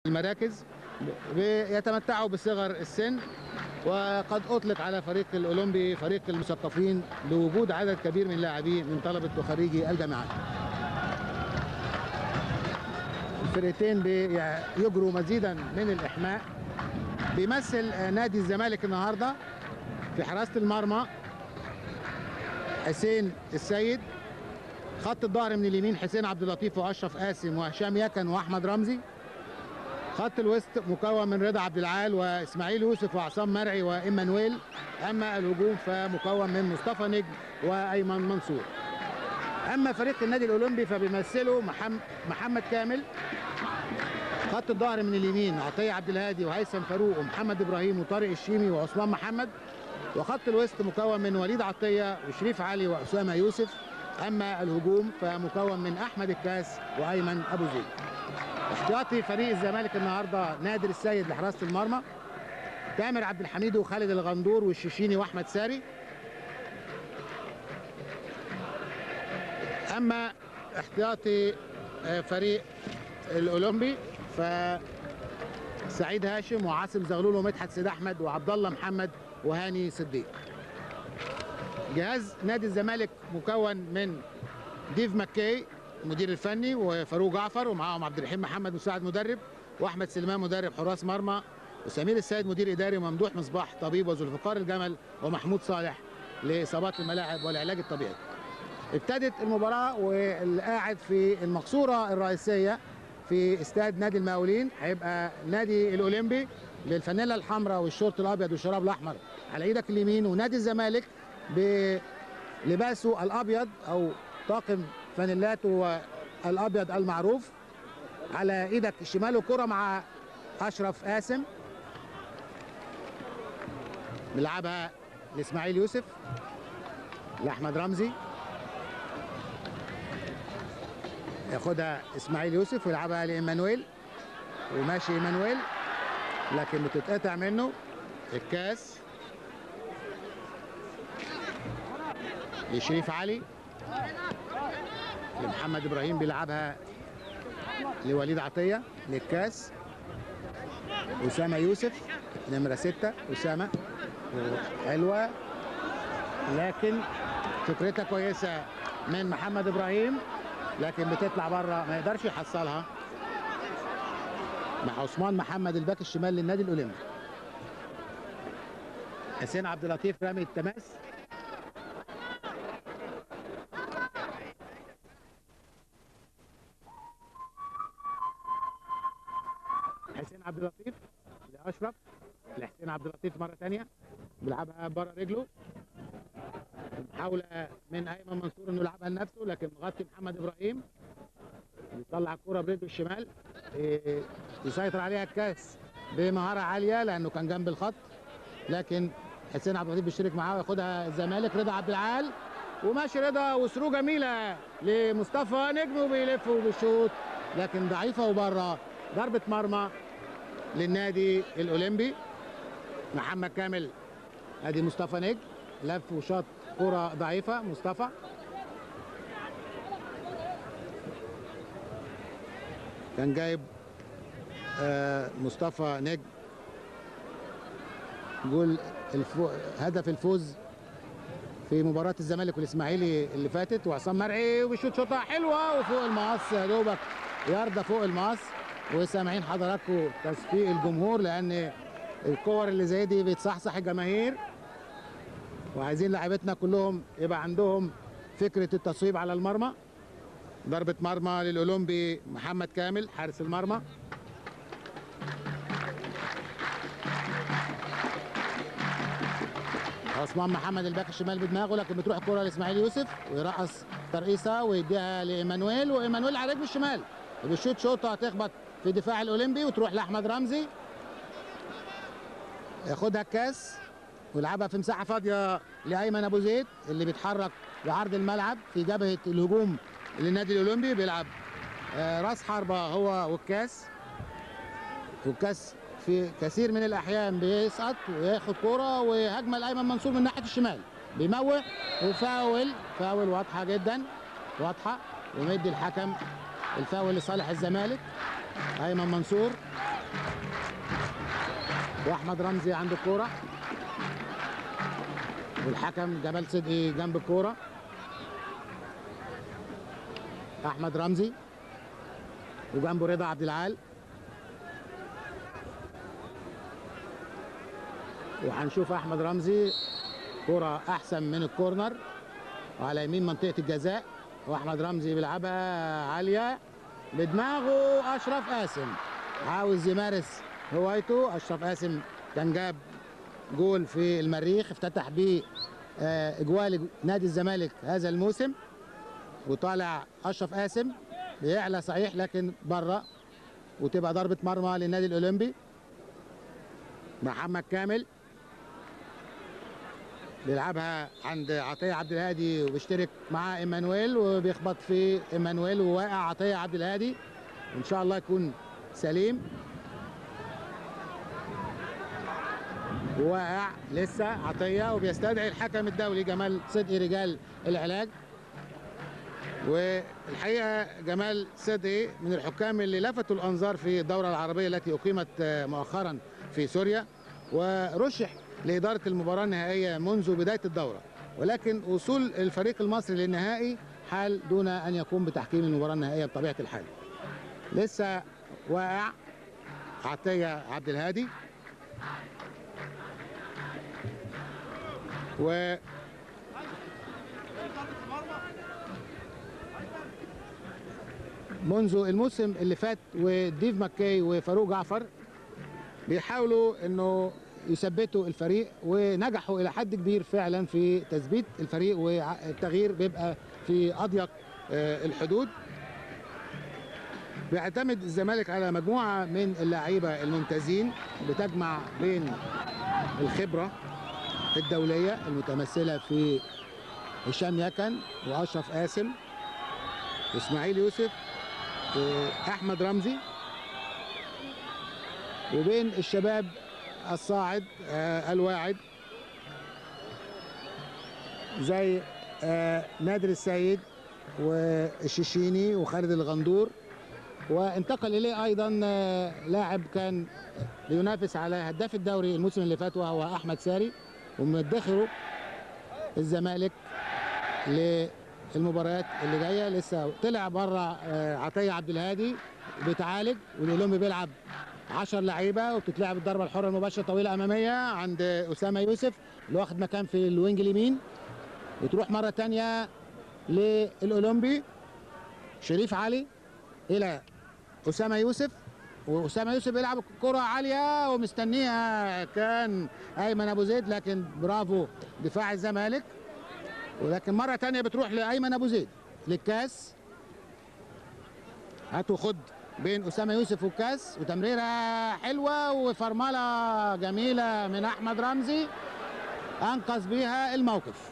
المراكز يتمتعوا بصغر السن وقد اطلق على فريق الاولمبي فريق المثقفين لوجود عدد كبير من لاعبيه من طلبه وخريجي الجامعات. الفرقتين بيجروا مزيدا من الاحماء بيمثل نادي الزمالك النهارده في حراسه المرمى حسين السيد خط الظهر من اليمين حسين عبد اللطيف واشرف قاسم وهشام يكن واحمد رمزي خط الوسط مكون من رضا عبد العال واسماعيل يوسف وعصام مرعي وايمانويل اما الهجوم فمكون من مصطفى نجم وايمن منصور اما فريق النادي الاولمبي فبيمثله محمد محمد كامل خط الظهر من اليمين عطيه عبد الهادي وهيثم فاروق ومحمد ابراهيم وطارق الشيمي وعثمان محمد وخط الوسط مكون من وليد عطيه وشريف علي واسامه يوسف اما الهجوم فمكون من احمد الكاس وايمن ابو زيد احتياطي فريق الزمالك النهارده نادر السيد لحراسه المرمى تامر عبد الحميد وخالد الغندور والشيشيني واحمد ساري اما احتياطي فريق الاولمبي ف سعيد هاشم وعاصم زغلول ومدحت سيد احمد وعبد الله محمد وهاني صديق جهاز نادي الزمالك مكون من ديف ماكي المدير الفني وفاروق جعفر ومعاهم عبد الرحيم محمد مساعد مدرب واحمد سليمان مدرب حراس مرمى وسمير السيد مدير اداري وممدوح مصباح طبيب وذوالفقار الجمل ومحمود صالح لاصابات الملاعب والعلاج الطبيعي. ابتدت المباراه والقاعد في المقصوره الرئيسيه في استاد نادي المقاولين هيبقى نادي الاولمبي بالفانيلا الحمراء والشورت الابيض والشراب الاحمر على ايدك اليمين ونادي الزمالك بلباسه الابيض او طاقم فانيلاته الابيض المعروف على ايدك الشمال وكره مع اشرف قاسم بيلعبها لاسماعيل يوسف لاحمد رمزي ياخدها اسماعيل يوسف ويلعبها لايمانويل وماشي ايمانويل لكن بتتقطع منه الكاس لشريف علي لمحمد ابراهيم بيلعبها لوليد عطيه للكاس اسامه يوسف نمره ستة اسامه حلوه لكن فكرتها كويسه من محمد ابراهيم لكن بتطلع بره ما يقدرش يحصلها مع عثمان محمد الباك الشمال للنادي الاولمبي حسين عبد اللطيف رامي التماس حسين عبد اللطيف لاشرف لحسين عبد اللطيف مره ثانيه بيلعبها بره رجله محاوله من ايمن منصور انه يلعبها لنفسه لكن مغطي محمد ابراهيم يطلع الكره برجله الشمال يسيطر عليها الكاس بمهاره عاليه لانه كان جنب الخط لكن حسين عبد اللطيف بيشترك معاه وياخدها الزمالك رضا عبد العال وماشي رضا وثرو جميله لمصطفى نجم وبيلف وبيشوط لكن ضعيفه وبره ضربه مرمى للنادي الاولمبي محمد كامل ادي مصطفى نجم لف وشاط كره ضعيفه مصطفى كان جايب آه مصطفى نجم جول الفو... هدف الفوز في مباراة الزمالك والاسماعيلي اللي فاتت وعصام مرعي وبيشوط شوطة حلوة وفوق المقص يا دوبك ياردة فوق المقص وسامعين حضراتكم تصفيق الجمهور لأن الكور اللي زي دي بتصحصح الجماهير وعايزين لاعبتنا كلهم يبقى عندهم فكرة التصويب على المرمى ضربة مرمى للأولمبي محمد كامل حارس المرمى عثمان محمد الباك الشمال بدماغه لكن بتروح الكرة لإسماعيل يوسف ويرقص ترقيصة ويديها لإيمانويل وإيمانويل على رجل الشمال وبيشوط شوطة هتخبط في دفاع الأولمبي وتروح لأحمد رمزي ياخدها الكاس ويلعبها في مساحة فاضية لأيمن أبو زيد اللي بيتحرك لعرض الملعب في جبهة الهجوم للنادي الأولمبي بيلعب راس حربة هو والكاس والكاس في كثير من الأحيان بيسقط وياخد كرة وهجمة لأيمن منصور من ناحية الشمال بيموه وفاول فاول واضحة جدا واضحة ومدي الحكم الفاول لصالح الزمالك ايمن منصور واحمد رمزي عند الكوره والحكم جمال صدقي جنب الكوره احمد رمزي وجنبه رضا عبد العال وهنشوف احمد رمزي كرة احسن من الكورنر وعلى يمين منطقة الجزاء واحمد رمزي بيلعبها عالية بدماغه اشرف قاسم عاوز يمارس هوايته اشرف قاسم كان جاب جول في المريخ افتتح بيه آه، اجوال نادي الزمالك هذا الموسم وطالع اشرف قاسم بيعلى صحيح لكن بره وتبقى ضربه مرمى للنادي الاولمبي محمد كامل بيلعبها عند عطيه عبد الهادي وبيشترك مع ايمانويل وبيخبط في ايمانويل وواقع عطيه عبد الهادي وان شاء الله يكون سليم واقع لسه عطيه وبيستدعي الحكم الدولي جمال صدقي رجال العلاج والحقيقه جمال صدقي من الحكام اللي لفتوا الانظار في الدوره العربيه التي اقيمت آه، مؤخرا في سوريا ورشح لاداره المباراه النهائيه منذ بدايه الدوره ولكن وصول الفريق المصري للنهائي حال دون ان يقوم بتحكيم المباراه النهائيه بطبيعه الحال لسه واقع عطيه عبد الهادي و منذ الموسم اللي فات وديف ماكاي وفاروق جعفر بيحاولوا انه يثبتوا الفريق ونجحوا الى حد كبير فعلا في تثبيت الفريق والتغيير بيبقى في اضيق آه، الحدود بيعتمد الزمالك على مجموعه من اللعيبه الممتازين بتجمع بين الخبره الدوليه المتمثله في هشام يكن واشرف قاسم واسماعيل يوسف واحمد رمزي وبين الشباب الصاعد آه، الواعد زي آه، نادر السيد والشيشيني وخالد الغندور وانتقل اليه ايضا آه، لاعب كان بينافس على هداف الدوري الموسم اللي فات وهو احمد ساري ومدخره الزمالك للمباريات اللي جايه لسه طلع بره آه، عطيه عبد الهادي بيتعالج والاولمبي بيلعب 10 لعيبه وبتتلعب الضربه الحره المباشره طويله اماميه عند اسامه يوسف اللي واخد مكان في الوينج اليمين وتروح مره ثانيه للاولمبي شريف علي الى اسامه يوسف واسامه يوسف بيلعب كره عاليه ومستنيها كان ايمن ابو زيد لكن برافو دفاع الزمالك ولكن مره ثانيه بتروح لايمن ابو زيد للكاس هات وخد بين اسامه يوسف والكاس وتمريره حلوه وفرمله جميله من احمد رمزي انقذ بيها الموقف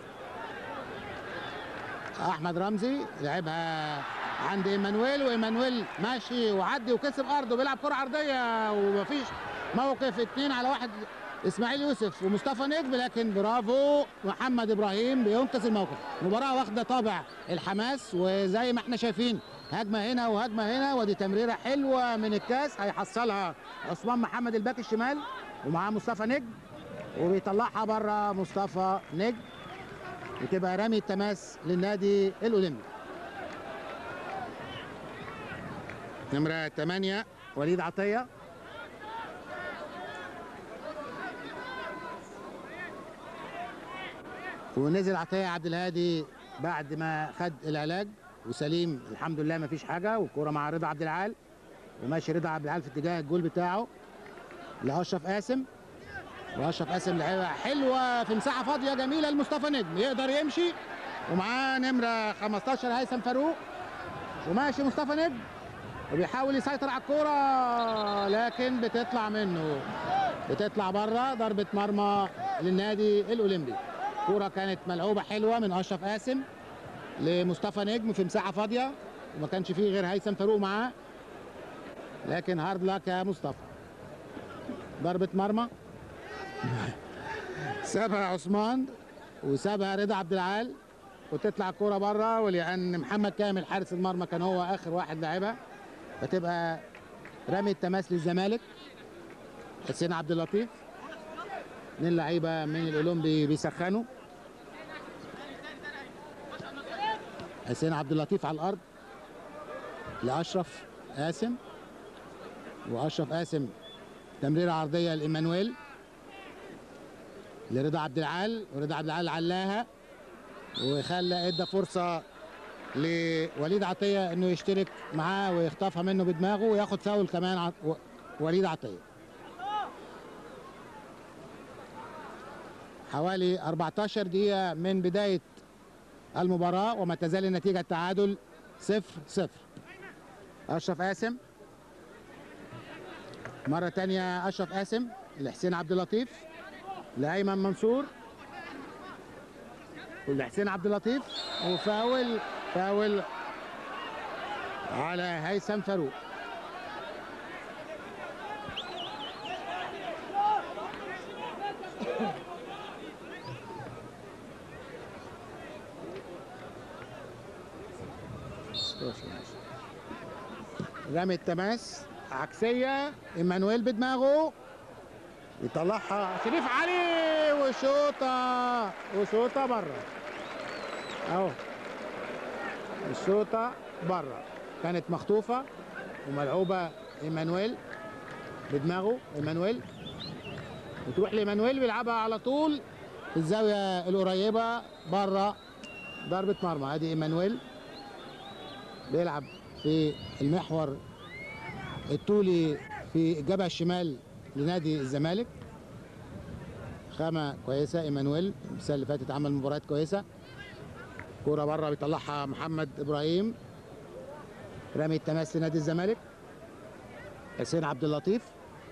احمد رمزي لعبها عند ايمانويل وايمانويل ماشي وعدي وكسب ارضه بيلعب كره عرضيه ومفيش موقف اتنين على واحد اسماعيل يوسف ومصطفى نجم لكن برافو محمد ابراهيم بينقذ الموقف مباراه واخده طابع الحماس وزي ما احنا شايفين هجمه هنا وهجمه هنا ودي تمريره حلوه من الكاس هيحصلها عثمان محمد الباك الشمال ومعاه مصطفى نجم وبيطلعها بره مصطفى نجم وتبقى رمي التماس للنادي الاولمبي نمرة 8 وليد عطية ونزل عطية عبد الهادي بعد ما خد العلاج وسليم الحمد لله ما فيش حاجة والكرة مع رضا عبد العال وماشي رضا عبد العال في اتجاه الجول بتاعه لأشرف قاسم وأشرف قاسم لعبة حلوة في مساحة فاضية جميلة لمصطفى نجم يقدر يمشي ومعاه نمرة 15 هيثم فاروق وماشي مصطفى نجم وبيحاول يسيطر على الكرة لكن بتطلع منه بتطلع بره ضربة مرمى للنادي الأولمبي كرة كانت ملعوبة حلوة من أشرف قاسم لمصطفى نجم في مساحة فاضية وما كانش فيه غير هيثم فاروق معاه لكن هارد لك يا مصطفى ضربة مرمى سابها عثمان وسابها رضا عبد العال وتطلع الكرة بره ولأن محمد كامل حارس المرمى كان هو آخر واحد لعبها فتبقى رمي التماس للزمالك حسين عبد اللطيف اثنين لعيبه من الاولمبي بيسخنوا حسين عبد اللطيف على الارض لاشرف قاسم واشرف قاسم تمريره عرضيه لايمانويل لرضا عبد العال ورضا عبد العال علاها وخلى ادى فرصه لوليد عطيه انه يشترك معاه ويخطفها منه بدماغه وياخد فاول كمان ع... و... وليد عطيه حوالي 14 دقيقه من بدايه المباراه وما تزال النتيجه التعادل صفر صفر اشرف قاسم مره تانية اشرف قاسم لحسين عبد اللطيف لايمن منصور ولحسين عبد اللطيف وفاول فاول على هيثم فاروق رمي التماس عكسيه ايمانويل بدماغه يطلعها شريف علي وشوطه وشوطه بره اهو الشوطه بره كانت مخطوفه وملعوبه ايمانويل بدماغه ايمانويل وتروح لايمانويل بيلعبها على طول في الزاويه القريبه بره ضربه مرمى ادي ايمانويل بيلعب في المحور الطولي في الجبهه الشمال لنادي الزمالك خامه كويسه ايمانويل السنه اللي فاتت عمل مباريات كويسه كوره بره بيطلعها محمد ابراهيم رمي التماس لنادي الزمالك حسين عبد اللطيف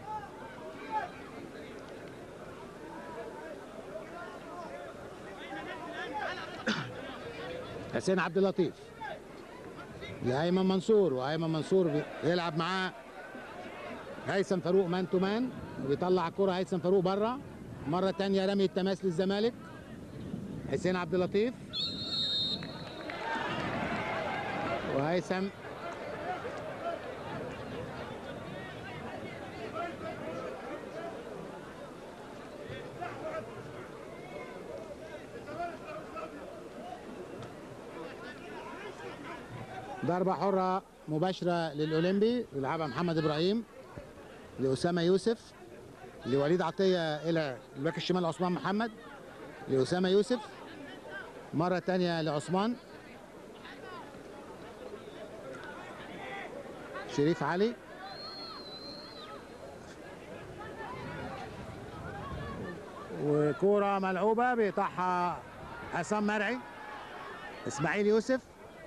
حسين عبد اللطيف لايمن منصور وايمن منصور بيلعب معاه هيثم فاروق مان تو مان وبيطلع الكره هيثم فاروق بره مره تانية رمي التماس للزمالك حسين عبد اللطيف وهيثم ضربة حرة مباشرة للأولمبي يلعبها محمد إبراهيم لأسامة يوسف لوليد عطية إلى الباك الشمال عثمان محمد لأسامة يوسف مرة تانية لعثمان شريف علي وكورة ملعوبة بيقطعها عصام مرعي اسماعيل يوسف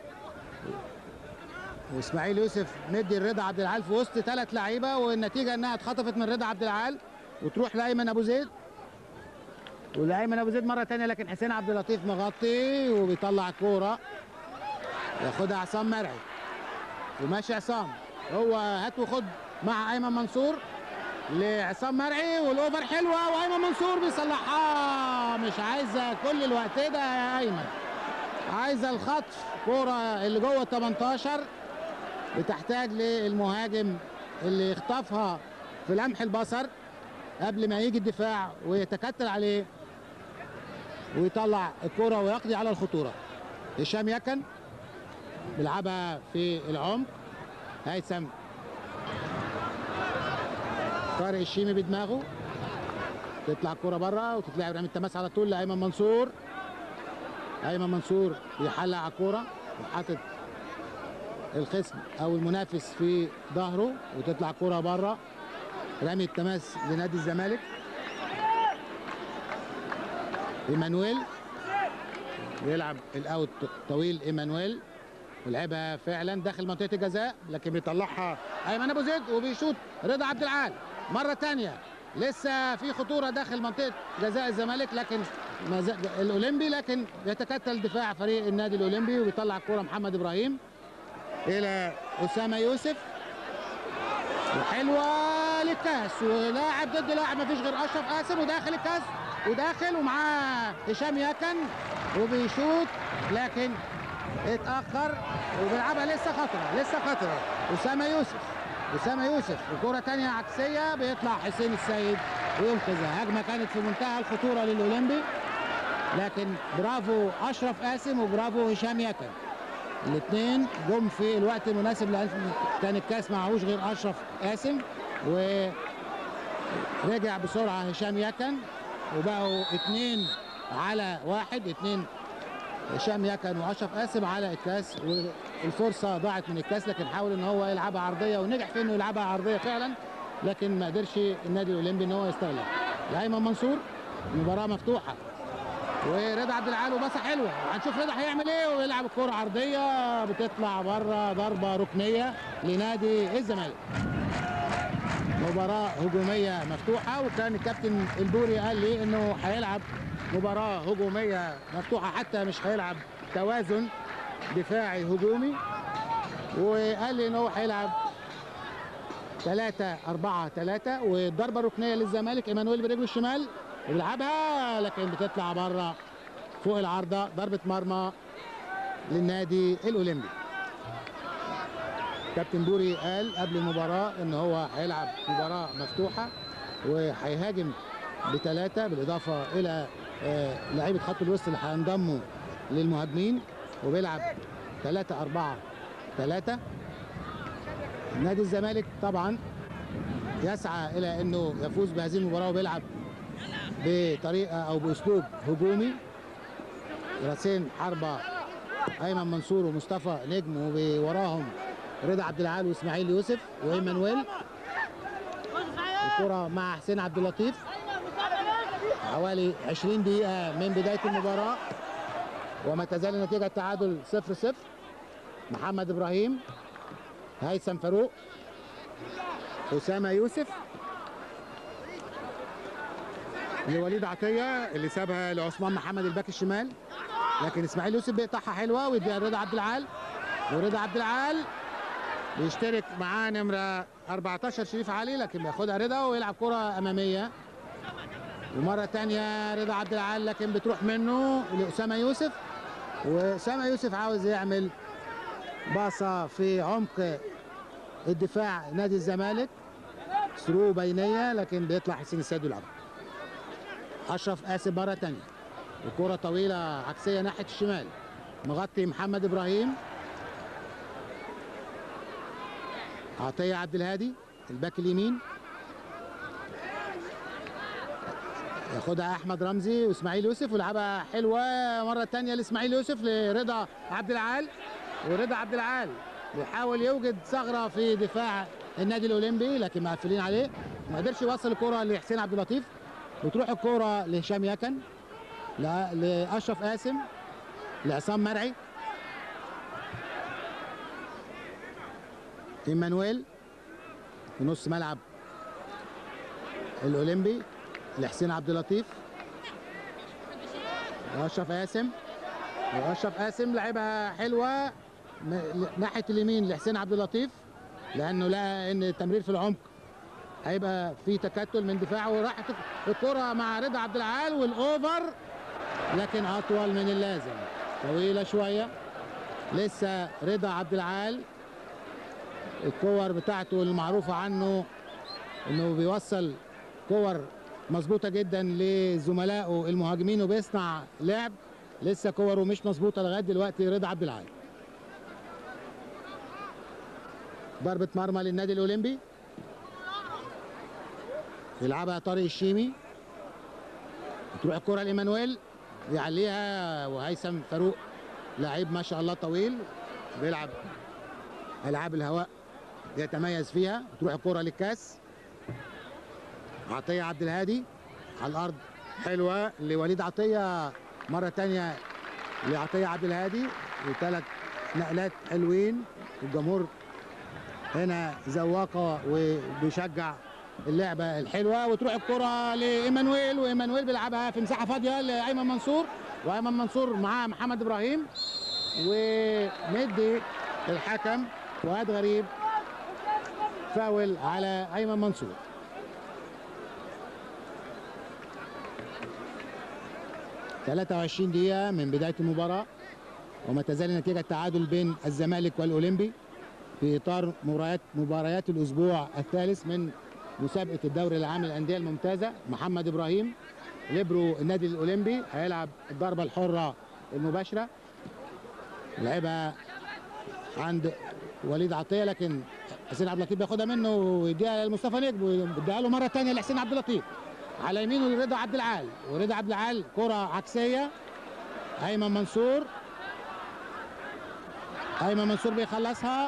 واسماعيل يوسف مدي الرضا عبد العال في وسط ثلاث لعيبه والنتيجه انها اتخطفت من رضا عبد العال وتروح لايمن ابو زيد ولايمن ابو زيد مره ثانيه لكن حسين عبد اللطيف مغطي وبيطلع الكوره ياخدها عصام مرعي وماشي عصام هو هات وخد مع ايمن منصور لعصام مرعي والاوفر حلوه وايمن منصور بيصلحها مش عايزه كل الوقت ده يا ايمن عايزه الخطف كوره اللي جوه ال 18 بتحتاج للمهاجم اللي يخطفها في لمح البصر قبل ما يجي الدفاع ويتكتل عليه ويطلع الكرة ويقضي على الخطورة هشام يكن بيلعبها في العمق هيثم طارق الشيمي بدماغه تطلع الكرة بره وتتلعب رمي التماس على طول لايمن منصور ايمن منصور بيحلق على الكوره وحاطط الخصم او المنافس في ظهره وتطلع كرة بره رمي التماس لنادي الزمالك ايمانويل بيلعب الاوت طويل ايمانويل ولعبها فعلا داخل منطقه الجزاء لكن بيطلعها ايمن ابو زيد وبيشوط رضا عبد العال مره ثانيه لسه في خطوره داخل منطقه جزاء الزمالك لكن الاولمبي لكن يتكتل دفاع فريق النادي الاولمبي وبيطلع الكره محمد ابراهيم الى اسامه يوسف وحلوه للكاس ولاعب ضد لاعب مفيش غير اشرف قاسم وداخل الكاس وداخل ومعاه هشام يكن وبيشوط لكن اتاخر وبيلعبها لسه خطره لسه خطره اسامه يوسف اسامه يوسف وكره تانية عكسيه بيطلع حسين السيد وينقذها هجمه كانت في منتهى الخطوره للاولمبي لكن برافو اشرف قاسم وبرافو هشام يكن الاثنين جم في الوقت المناسب لان كان الكاس معهوش غير اشرف قاسم ورجع بسرعه هشام يكن وبقوا اثنين على واحد اثنين هشام يكن واشرف قاسم على الكاس والفرصه ضاعت من الكاس لكن حاول ان هو يلعبها عرضيه ونجح في انه يلعبها عرضيه فعلا لكن ما قدرش النادي الاولمبي ان هو يستغلها لايمن منصور المباراه مفتوحه ورضا عبد العال وباصه حلوه هنشوف رضا هيعمل ايه ويلعب الكره عرضيه بتطلع بره ضربه ركنيه لنادي الزمالك مباراه هجوميه مفتوحه وكان الكابتن البوري قال لي انه هيلعب مباراه هجوميه مفتوحه حتى مش هيلعب توازن دفاعي هجومي وقال لي ان هو هيلعب 3 4 3 والضربه الركنيه للزمالك ايمانويل برجله الشمال بيلعبها لكن بتطلع بره فوق العارضه ضربه مرمى للنادي الاولمبي كابتن بوري قال قبل المباراه ان هو هيلعب مباراه مفتوحه وهيهاجم بثلاثه بالاضافه الى آه، لعيبه خط الوسط اللي هينضموا للمهاجمين وبيلعب 3 4 3 نادي الزمالك طبعا يسعى الى انه يفوز بهذه المباراه وبيلعب بطريقه او باسلوب هجومي راسين حربه ايمن منصور ومصطفى نجم ووراهم رضا عبد العال واسماعيل يوسف وايمانويل الكره مع حسين عبد اللطيف حوالي 20 دقيقه من بدايه المباراه وما تزال النتيجه التعادل 0 0 محمد ابراهيم هيثم فاروق اسامه يوسف لوليد عطيه اللي سابها لعثمان محمد الباك الشمال لكن اسماعيل يوسف بيقطعها حلوه ويديها رضا عبد العال ورضا عبد العال بيشترك معاه نمره 14 شريف علي لكن بياخدها رضا ويلعب كره اماميه ومره ثانيه رضا عبد العال لكن بتروح منه لاسامه يوسف واسامه يوسف عاوز يعمل باصه في عمق الدفاع نادي الزمالك ثرو بينيه لكن بيطلع حسين السيد يلعبها اشرف قاسم مره ثانيه الكره طويله عكسيه ناحيه الشمال مغطي محمد ابراهيم عطيه عبد الهادي الباك اليمين ياخدها احمد رمزي واسماعيل يوسف ويلعبها حلوه مره ثانيه لاسماعيل يوسف لرضا عبد العال ورضا عبد العال بيحاول يوجد ثغره في دفاع النادي الاولمبي لكن مقفلين عليه ما قدرش يوصل الكره لحسين عبد اللطيف وتروح الكره لهشام يكن لا- لاشرف قاسم لعصام مرعي ايمانويل في نص ملعب الاولمبي لحسين عبد اللطيف واشرف قاسم واشرف قاسم لعبها حلوه م- ناحيه اليمين لحسين عبد اللطيف لانه لقى ان التمرير في العمق هيبقى في تكتل من دفاعه وراحت الكره مع رضا عبد العال والاوفر لكن اطول من اللازم طويله شويه لسه رضا عبد العال الكور بتاعته المعروفه عنه انه بيوصل كور مظبوطه جدا لزملائه المهاجمين وبيصنع لعب لسه كوره مش مظبوطه لغايه دلوقتي رضا عبد العال ضربه مرمى للنادي الاولمبي يلعبها طارق الشيمي تروح الكره لايمانويل يعليها وهيثم فاروق لعيب ما شاء الله طويل بيلعب العاب الهواء يتميز فيها تروح الكره للكاس عطيه عبد الهادي على الارض حلوه لوليد عطيه مره تانية لعطيه عبد الهادي وثلاث نقلات حلوين الجمهور هنا زواقه وبيشجع اللعبه الحلوه وتروح الكره لايمانويل وايمانويل بيلعبها في مساحه فاضيه لايمن منصور وايمن منصور معاه محمد ابراهيم ومدي الحكم وهاد غريب فاول على ايمن منصور ثلاثة وعشرين دقيقة من بداية المباراة وما تزال النتيجة التعادل بين الزمالك والأولمبي في اطار مباريات مباريات الاسبوع الثالث من مسابقه الدوري العام للانديه الممتازه محمد ابراهيم ليبرو النادي الاولمبي هيلعب الضربه الحره المباشره لعبها عند وليد عطيه لكن حسين عبد اللطيف بياخدها منه ويديها لمصطفى نجم ويديها له مره ثانيه لحسين عبد اللطيف على يمينه رضا عبد العال ورضا عبد العال كره عكسيه ايمن منصور ايمن منصور بيخلصها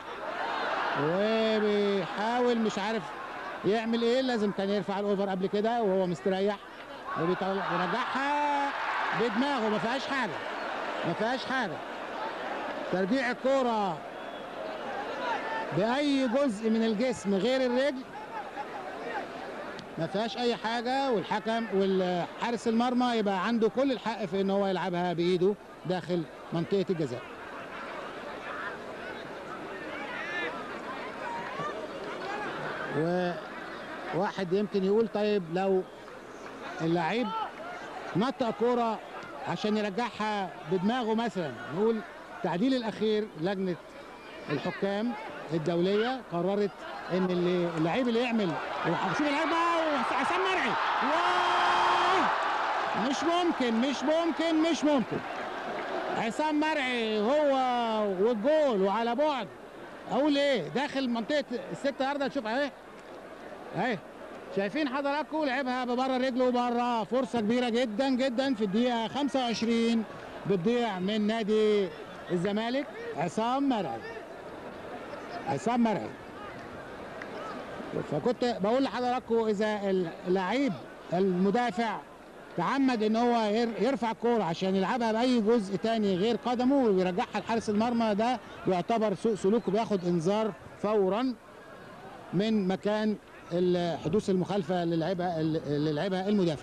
وبيحاول مش عارف يعمل ايه لازم كان يرفع الاوفر قبل كده وهو مستريح ويرجعها بدماغه ما فيهاش حاجه ما فيهاش حاجه ترجيع الكوره باي جزء من الجسم غير الرجل ما فيهاش اي حاجه والحكم والحارس المرمى يبقى عنده كل الحق في ان هو يلعبها بايده داخل منطقه الجزاء وواحد يمكن يقول طيب لو اللعيب نطق كوره عشان يرجعها بدماغه مثلا نقول التعديل الاخير لجنه الحكام الدوليه قررت ان اللي اللعيب اللي يعمل شوف اللعيب بقى حسام مرعي واه مش ممكن مش ممكن مش ممكن عصام مرعي هو والجول وعلى بعد اقول ايه داخل منطقه الست ياردة تشوف اهي اهي شايفين حضراتكم لعبها ببره رجله بره فرصه كبيره جدا جدا في الدقيقه 25 بتضيع من نادي الزمالك عصام مرعي عصام مرعي فكنت بقول لحضراتكم اذا اللعيب المدافع تعمد ان هو يرفع الكوره عشان يلعبها باي جزء تاني غير قدمه ويرجعها لحارس المرمى ده يعتبر سوء سلوك وبياخد انذار فورا من مكان حدوث المخالفه اللي لعبها اللي لعبها المدافع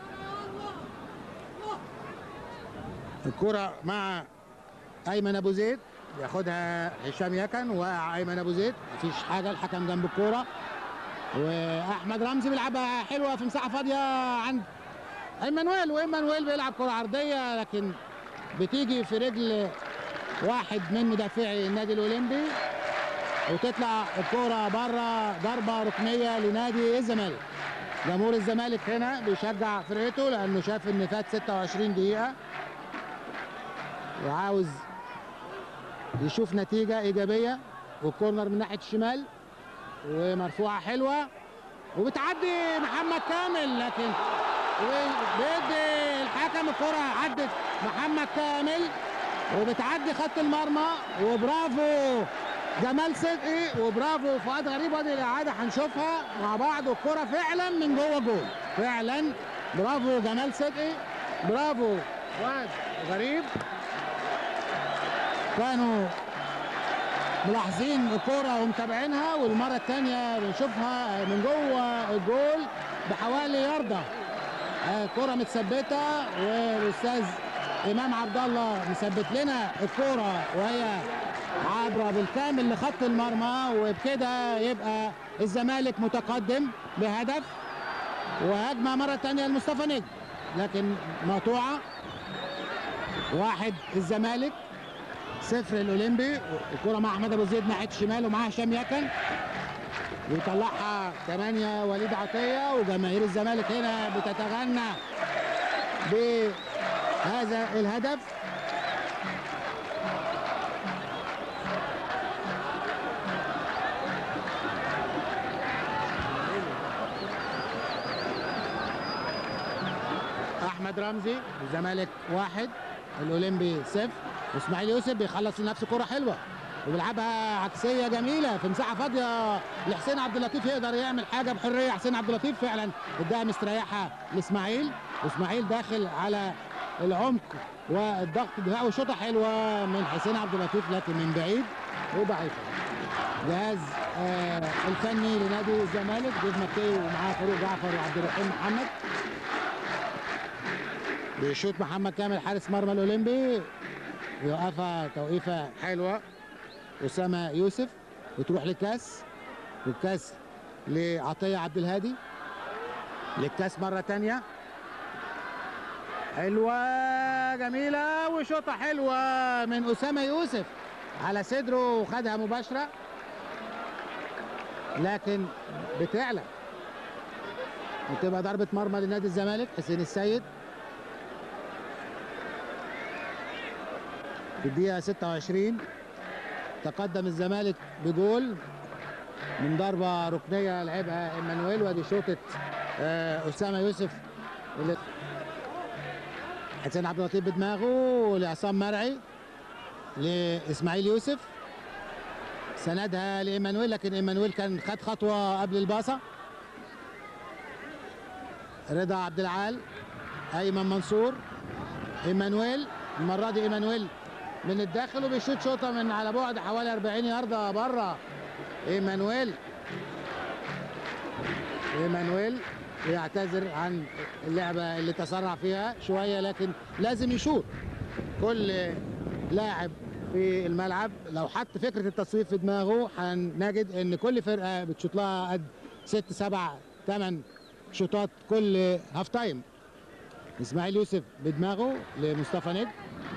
الكره مع ايمن ابو زيد ياخدها هشام يكن وايمن ابو زيد مفيش حاجه الحكم جنب الكوره واحمد رمزي بيلعبها حلوه في مساحه فاضيه عند ايمانويل وايمانويل بيلعب كره عرضيه لكن بتيجي في رجل واحد من مدافعي النادي الاولمبي وتطلع الكوره بره ضربه ركنيه لنادي الزمالك جمهور الزمالك هنا بيشجع فرقته لانه شاف ان فات 26 دقيقه وعاوز يشوف نتيجه ايجابيه والكورنر من ناحيه الشمال ومرفوعه حلوه وبتعدي محمد كامل لكن وبيدي الحكم الكره عدت محمد كامل وبتعدي خط المرمى وبرافو جمال صدقي وبرافو فؤاد غريب وادي الاعاده هنشوفها مع بعض والكره فعلا من جوه جول فعلا برافو جمال صدقي برافو فؤاد غريب كانوا ملاحظين الكرة ومتابعينها والمرة الثانية بنشوفها من جوه الجول بحوالي ياردة كرة متثبتة والأستاذ إمام عبد الله مثبت لنا الكرة وهي عابرة بالكامل لخط المرمى وبكده يبقى الزمالك متقدم بهدف وهجمة مرة ثانية لمصطفى نجم لكن مقطوعة واحد الزمالك صفر الاولمبي الكره مع احمد ابو زيد ناحيه الشمال ومعاه هشام يكن ويطلعها ثمانية وليد عطية وجماهير الزمالك هنا بتتغنى بهذا الهدف احمد رمزي الزمالك واحد الاولمبي صفر واسماعيل يوسف بيخلص لنفسه كرة حلوة وبيلعبها عكسية جميلة في مساحة فاضية لحسين عبد اللطيف يقدر يعمل حاجة بحرية حسين عبد اللطيف فعلا اداها مستريحة لاسماعيل واسماعيل داخل على العمق والضغط الدفاعي وشوطة حلوة من حسين عبد اللطيف لكن من بعيد وضعيفة جهاز آه الفني لنادي الزمالك جوز مكي ومعاه فاروق جعفر وعبد الرحيم محمد بيشوط محمد كامل حارس مرمى الاولمبي يوقفها توقيفه حلوه اسامه يوسف وتروح للكاس والكاس لعطيه عبد الهادي للكاس مره تانية حلوه جميله وشوطه حلوه من اسامه يوسف على صدره وخدها مباشره لكن بتعلى وتبقى ضربة مرمى لنادي الزمالك حسين السيد في الدقيقة 26 تقدم الزمالك بجول من ضربة ركنية لعبها ايمانويل ودي شوطة آه، أسامة يوسف اللي حسين عبد اللطيف بدماغه لعصام مرعي لإسماعيل يوسف سندها لإيمانويل لكن إيمانويل كان خد خطوة قبل الباصة رضا عبد العال أيمن منصور إيمانويل المرة دي إيمانويل من الداخل وبيشوط شوطة من على بعد حوالي 40 ياردة بره إيمانويل إيمانويل يعتذر عن اللعبة اللي تسرع فيها شوية لكن لازم يشوط كل لاعب في الملعب لو حط فكرة التصويب في دماغه هنجد ان كل فرقة بتشوط لها قد ست سبع ثمان شوطات كل هاف تايم اسماعيل يوسف بدماغه لمصطفى نجم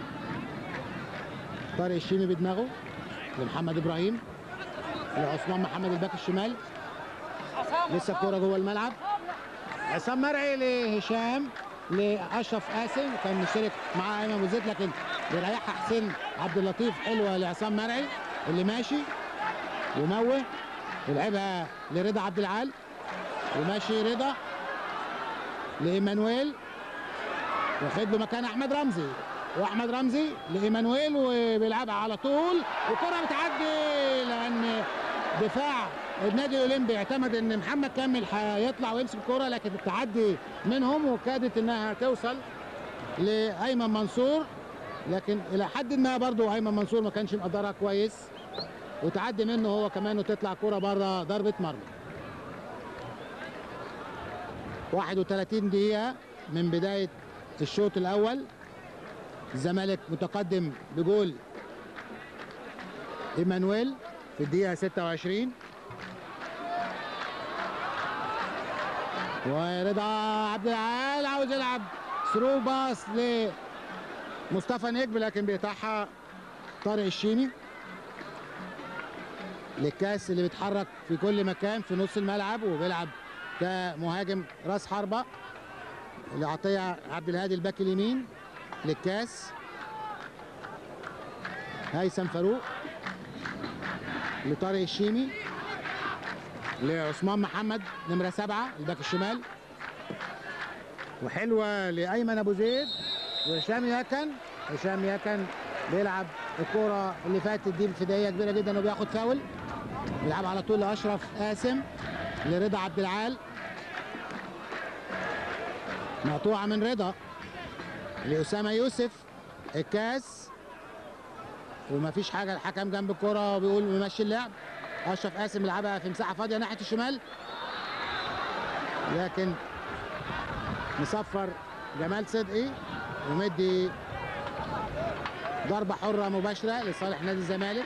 طارق الشيمي بدماغه لمحمد ابراهيم لعثمان محمد الباك الشمال لسه الكوره جوه الملعب عصام مرعي لهشام لاشرف قاسم كان مشترك مع ايمن ابو زيد لكن بيريحها حسين عبد اللطيف حلوه لعصام مرعي اللي ماشي وموه يلعبها لرضا عبد العال وماشي رضا لايمانويل واخد له مكان احمد رمزي واحمد رمزي لايمانويل وبيلعبها على طول والكره بتعدي لان دفاع النادي الاولمبي اعتمد ان محمد كامل هيطلع ويمسك الكره لكن التعدي منهم وكادت انها توصل لايمن منصور لكن الى حد ما برضو ايمن منصور ما كانش مقدرها كويس وتعدي منه هو كمان وتطلع كرة بره ضربة مرمى 31 دقيقة من بداية الشوط الأول الزمالك متقدم بجول ايمانويل في الدقيقة 26 ورضا عبد العال عاوز يلعب ثرو باس لمصطفى نجم لكن بيقطعها طارق الشيمي للكاس اللي بيتحرك في كل مكان في نص الملعب وبيلعب كمهاجم راس حربة لعطية عبد الهادي الباك اليمين للكاس هيثم فاروق لطارق الشيمي لعثمان محمد نمرة سبعة الباك الشمال وحلوة لأيمن أبو زيد وهشام يكن هشام يكن بيلعب الكرة اللي فاتت دي بفدائية كبيرة جدا وبياخد فاول بيلعب على طول لأشرف قاسم لرضا عبد العال مقطوعة من رضا لأسامة يوسف الكاس ومفيش حاجة الحكم جنب الكرة وبيقول ممشي اللعب أشرف قاسم يلعبها في مساحة فاضية ناحية الشمال لكن مصفر جمال صدقي ومدي ضربة حرة مباشرة لصالح نادي الزمالك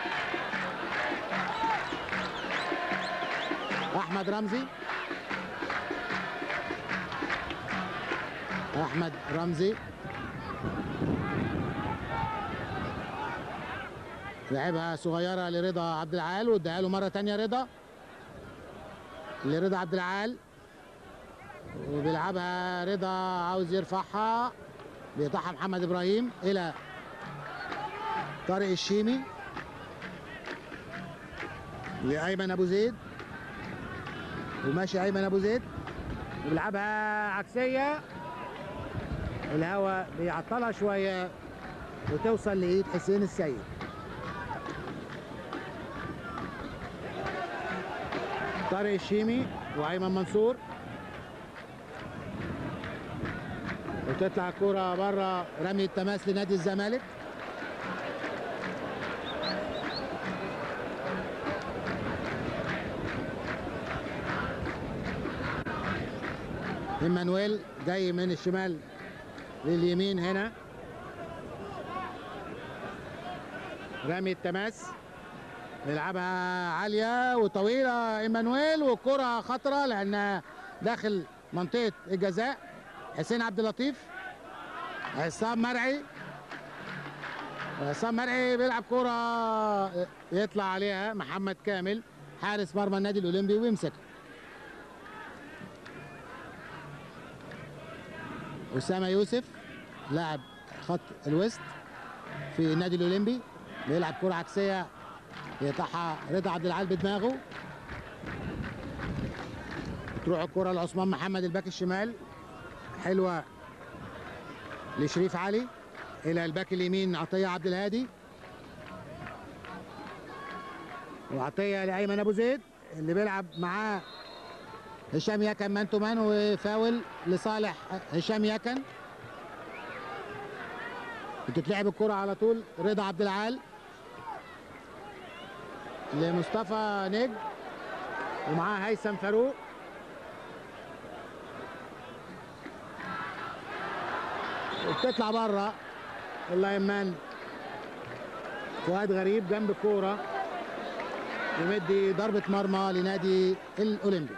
أحمد رمزي أحمد رمزي لعبها صغيرة لرضا عبد العال واداها له مرة تانية رضا لرضا عبد العال وبيلعبها رضا عاوز يرفعها بيقطعها محمد ابراهيم الى طارق الشيمي لايمن ابو زيد وماشي ايمن ابو زيد وبيلعبها عكسيه الهوا بيعطلها شويه وتوصل لايد حسين السيد طارق الشيمي وايمن منصور وتطلع الكرة بره رمي التماس لنادي الزمالك ايمانويل جاي من الشمال لليمين هنا رمي التماس بيلعبها عالية وطويلة ايمانويل والكرة خطرة لأنها داخل منطقة الجزاء حسين عبد اللطيف عصام مرعي عصام مرعي بيلعب كرة يطلع عليها محمد كامل حارس مرمى النادي الاولمبي ويمسكها اسامه يوسف لاعب خط الوسط في النادي الاولمبي بيلعب كره عكسيه يقطعها رضا عبد العال بدماغه تروح الكره لعثمان محمد الباك الشمال حلوه لشريف علي الى الباك اليمين عطيه عبد الهادي وعطيه لايمن ابو زيد اللي بيلعب معاه هشام يكن مان تو مان وفاول لصالح هشام يكن بتتلعب الكره على طول رضا عبد العال لمصطفى نجم ومعاه هيثم فاروق وبتطلع بره اللايمان فؤاد غريب جنب الكوره يمدي ضربه مرمى لنادي الاولمبي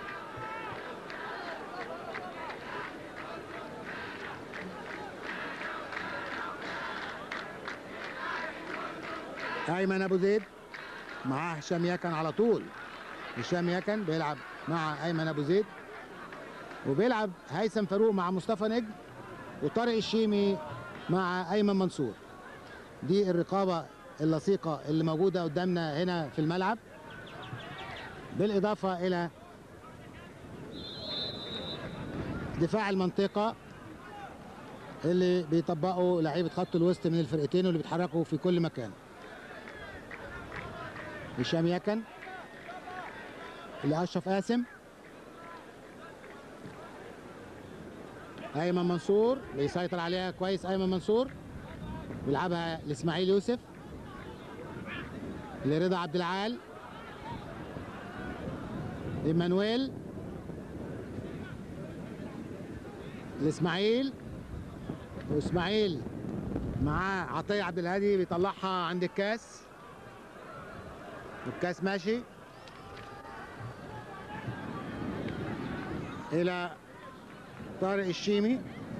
ايمن ابو زيد معاه هشام يكن على طول هشام يكن بيلعب مع ايمن ابو زيد وبيلعب هيثم فاروق مع مصطفى نجم وطارق الشيمي مع ايمن منصور دي الرقابه اللصيقه اللي موجوده قدامنا هنا في الملعب بالاضافه الى دفاع المنطقه اللي بيطبقوا لعيبه خط الوسط من الفرقتين واللي بيتحركوا في كل مكان هشام يكن لاشرف قاسم ايمن منصور بيسيطر عليها كويس ايمن منصور بيلعبها لاسماعيل يوسف لرضا عبد العال ايمانويل لاسماعيل واسماعيل معاه عطيه عبد الهادي بيطلعها عند الكاس والكاس ماشي الى طارق الشيمي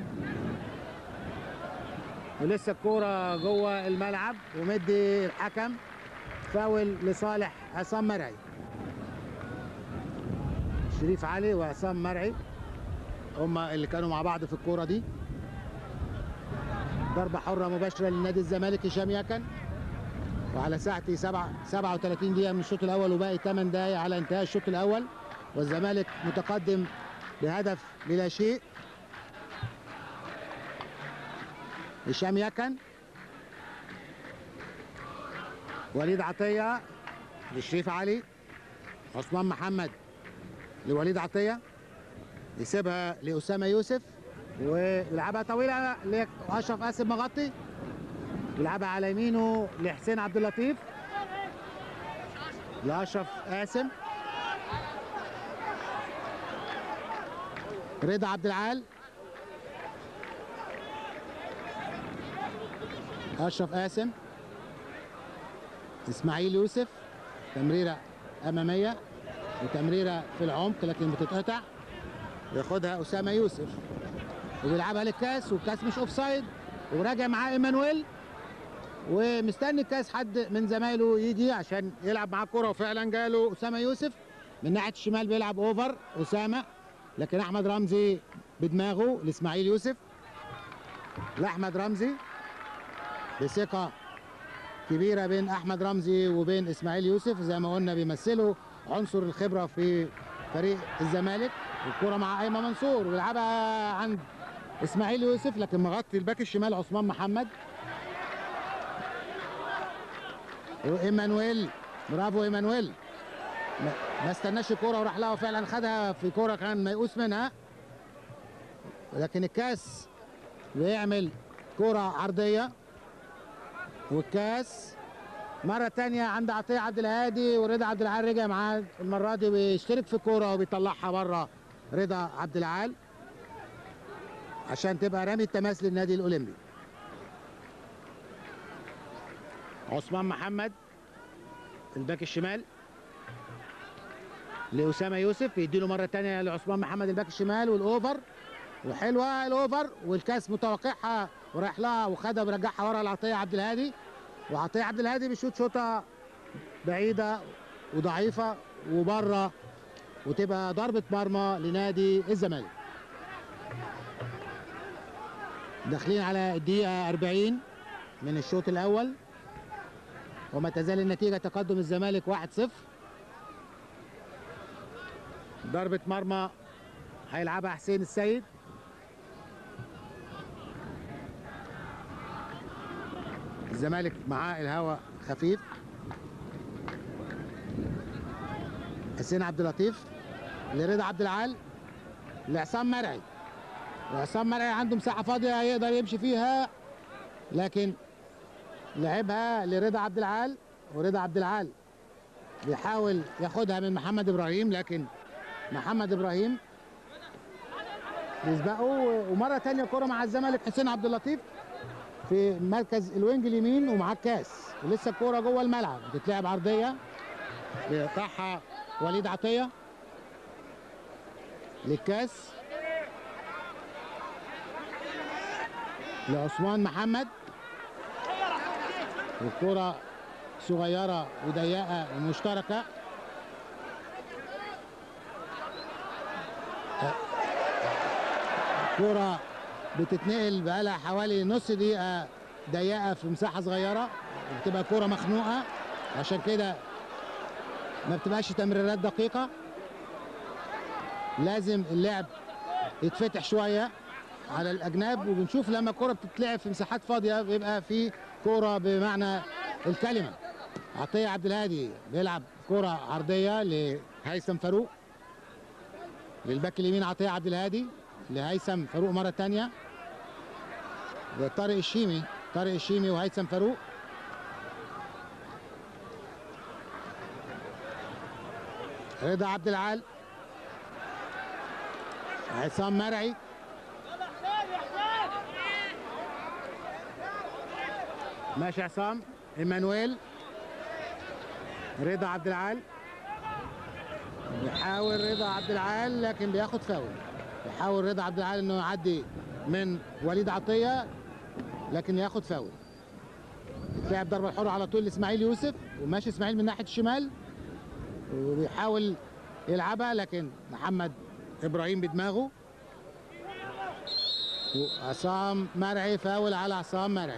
ولسه الكوره جوه الملعب ومدي الحكم فاول لصالح عصام مرعي شريف علي وعصام مرعي هما اللي كانوا مع بعض في الكوره دي ضربه حره مباشره لنادي الزمالك هشام يكن وعلى ساعتي 7 37 دقيقه من الشوط الاول وباقي 8 دقائق على انتهاء الشوط الاول والزمالك متقدم بهدف بلا شيء هشام يكن وليد عطيه لشريف علي عثمان محمد لوليد عطيه يسيبها لاسامه يوسف ويلعبها طويله لاشرف قاسم مغطي يلعبها على يمينه لحسين عبد اللطيف لاشرف قاسم رضا عبد العال اشرف قاسم اسماعيل يوسف تمريره اماميه وتمريره في العمق لكن بتتقطع ياخدها اسامه يوسف وبيلعبها للكاس والكاس مش اوف سايد وراجع معاه ايمانويل ومستني الكاس حد من زمايله يجي عشان يلعب معاه كوره وفعلا جاله اسامه يوسف من ناحيه الشمال بيلعب اوفر اسامه لكن احمد رمزي بدماغه لاسماعيل يوسف لاحمد رمزي بثقه كبيره بين احمد رمزي وبين اسماعيل يوسف زي ما قلنا بيمثلوا عنصر الخبره في فريق الزمالك الكره مع ايمن منصور ويلعبها عند اسماعيل يوسف لكن مغطي الباك الشمال عثمان محمد وايمانويل برافو ايمانويل ما استناش الكوره وراح لها وفعلا خدها في كوره كان ميؤوس منها لكن الكاس بيعمل كوره عرضيه والكاس مرة تانية عند عطية عبد الهادي ورضا عبد العال رجع معاه المرة دي بيشترك في الكورة وبيطلعها بره رضا عبد العال عشان تبقى رمي التماس للنادي الأولمبي عثمان محمد الباك الشمال لأسامة يوسف بيديله مرة تانية لعثمان محمد الباك الشمال والأوفر وحلوة الأوفر والكاس متوقعها ورايح لها وخدها ورجعها ورا لعطية عبد الهادي وعطية عبد الهادي بيشوط شوطة بعيدة وضعيفه وبره وتبقى ضربه مرمى لنادي الزمالك داخلين على الدقيقه 40 من الشوط الاول وما تزال النتيجه تقدم الزمالك 1-0 ضربه مرمى هيلعبها حسين السيد الزمالك معاه الهواء خفيف حسين عبد اللطيف لرضا عبد العال لعصام مرعي وعصام مرعي عنده مساحه فاضيه يقدر يمشي فيها لكن لعبها لرضا عبد العال ورضا عبد العال بيحاول ياخدها من محمد ابراهيم لكن محمد ابراهيم بيسبقه ومره ثانيه كره مع الزمالك حسين عبد اللطيف في مركز الوينج اليمين ومعاه الكاس ولسه الكوره جوه الملعب بتتلعب عرضيه بيقطعها وليد عطيه للكاس لعثمان محمد والكرة صغيرة وضيقة ومشتركة كرة بتتنقل بقالها حوالي نص دقيقة ضيقة في مساحة صغيرة بتبقى كرة مخنوقة عشان كده ما بتبقاش تمريرات دقيقة لازم اللعب يتفتح شوية على الأجناب وبنشوف لما الكرة بتتلعب في مساحات فاضية بيبقى في كرة بمعنى الكلمة عطية عبد الهادي بيلعب كرة عرضية لهيثم فاروق للباك اليمين عطية عبد الهادي لهيثم فاروق مرة تانية طارق الشيمي طارق الشيمي وهيثم فاروق رضا عبد العال عصام مرعي ماشي عصام ايمانويل رضا عبد العال بيحاول رضا عبد العال لكن بياخد فاول بيحاول رضا عبد العال انه يعدي من وليد عطيه لكن ياخد فاول لعب ضربه حره على طول لاسماعيل يوسف وماشي اسماعيل من ناحيه الشمال وبيحاول يلعبها لكن محمد ابراهيم بدماغه وعصام مرعي فاول على عصام مرعي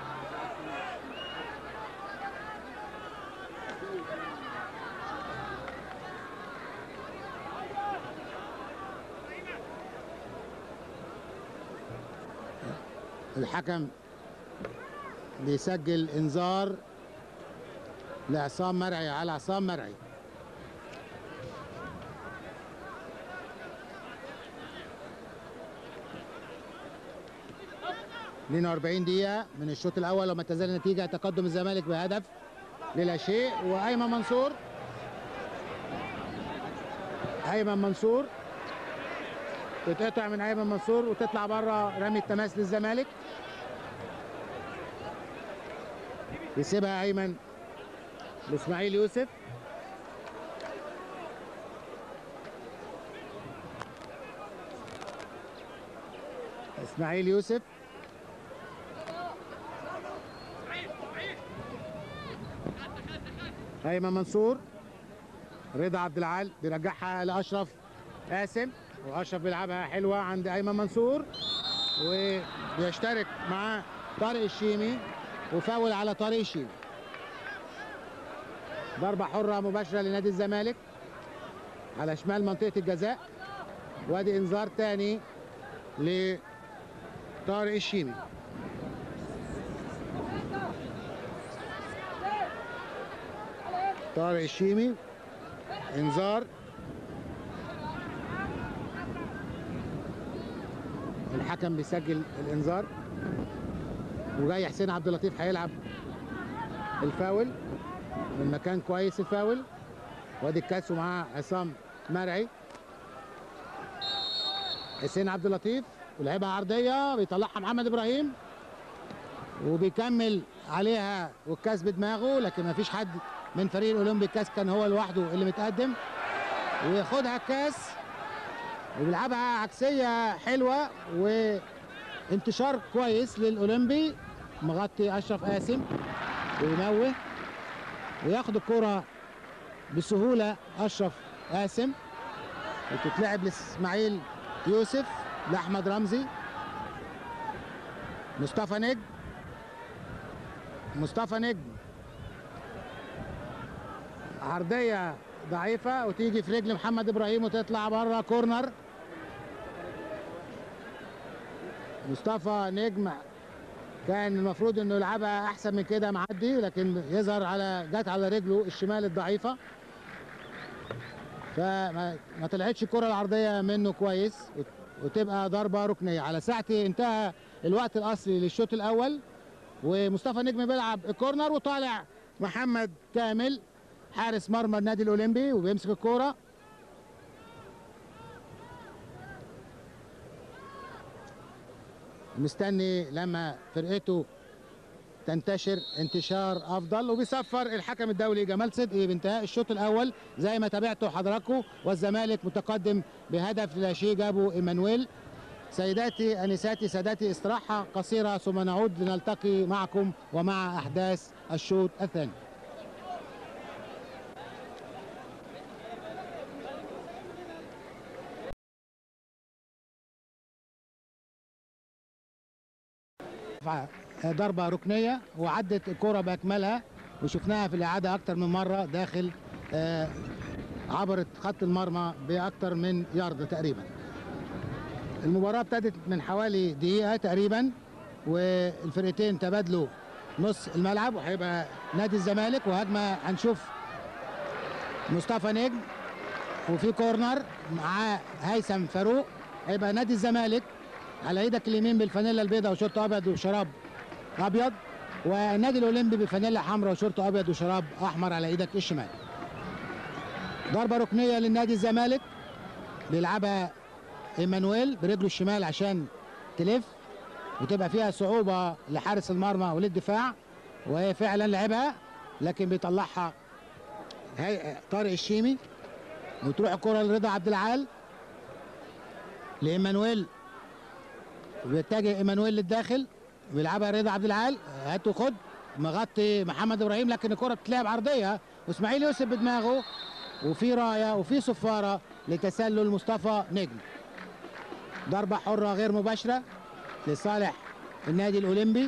الحكم بيسجل انذار لعصام مرعي على عصام مرعي اتنين واربعين دقيقة من الشوط الأول وما تزال النتيجة تقدم الزمالك بهدف للا شيء وأيمن منصور أيمن منصور تتقطع من أيمن منصور وتطلع بره رمي التماس للزمالك يسيبها أيمن لإسماعيل يوسف إسماعيل يوسف أيمن منصور رضا عبد العال بيرجعها لأشرف قاسم واشرف بيلعبها حلوه عند ايمن منصور وبيشترك مع طارق الشيمي وفاول على طارق الشيمي ضربه حره مباشره لنادي الزمالك على شمال منطقه الجزاء وادي انذار تاني لطارق الشيمي طارق الشيمي انذار الحكم بيسجل الانذار وجاي حسين عبد اللطيف هيلعب الفاول من مكان كويس الفاول وادي الكاس ومعاه عصام مرعي حسين عبد اللطيف ولعبها عرضيه بيطلعها محمد ابراهيم وبيكمل عليها والكاس بدماغه لكن ما فيش حد من فريق الاولمبي الكاس كان هو لوحده اللي متقدم وياخدها الكاس وبيلعبها عكسيه حلوه وانتشار كويس للاولمبي مغطي اشرف قاسم وينوه وياخد الكره بسهوله اشرف قاسم وتتلعب لاسماعيل يوسف لاحمد رمزي مصطفى نجم مصطفى نجم عرضيه ضعيفه وتيجي في رجل محمد ابراهيم وتطلع بره كورنر مصطفى نجم كان المفروض انه يلعبها احسن من كده معدي لكن يظهر على جت على رجله الشمال الضعيفه فما ما طلعتش الكره العرضيه منه كويس وتبقى ضربه ركنيه على ساعه انتهى الوقت الاصلي للشوط الاول ومصطفى نجم بيلعب الكورنر وطالع محمد كامل حارس مرمى النادي الاولمبي وبيمسك الكوره مستني لما فرقته تنتشر انتشار افضل وبيصفر الحكم الدولي جمال صدقي بانتهاء الشوط الاول زي ما تابعته حضراتكم والزمالك متقدم بهدف لا شيء جابه ايمانويل سيداتي انساتي سادتي استراحه قصيره ثم نعود لنلتقي معكم ومع احداث الشوط الثاني ضربة ركنية وعدت الكرة بأكملها وشفناها في الإعادة أكتر من مرة داخل آه عبرت خط المرمى بأكتر من يارد تقريبا المباراة ابتدت من حوالي دقيقة تقريبا والفرقتين تبادلوا نص الملعب وهيبقى نادي الزمالك وهجمة هنشوف مصطفى نجم وفي كورنر معاه هيثم فاروق هيبقى نادي الزمالك على ايدك اليمين بالفانيلا البيضاء وشورت ابيض وشراب ابيض والنادي الاولمبي بفانيلا حمراء وشورت ابيض وشراب احمر على ايدك الشمال ضربه ركنيه للنادي الزمالك بيلعبها ايمانويل برجله الشمال عشان تلف وتبقى فيها صعوبه لحارس المرمى وللدفاع وهي فعلا لعبها لكن بيطلعها هي طارق الشيمي وتروح الكره لرضا عبد العال لايمانويل وبيتجه ايمانويل للداخل بيلعبها رضا عبد العال هات وخد مغطي محمد ابراهيم لكن الكره بتتلعب عرضيه واسماعيل يوسف بدماغه وفي رايه وفي صفاره لتسلل مصطفى نجم ضربه حره غير مباشره لصالح النادي الاولمبي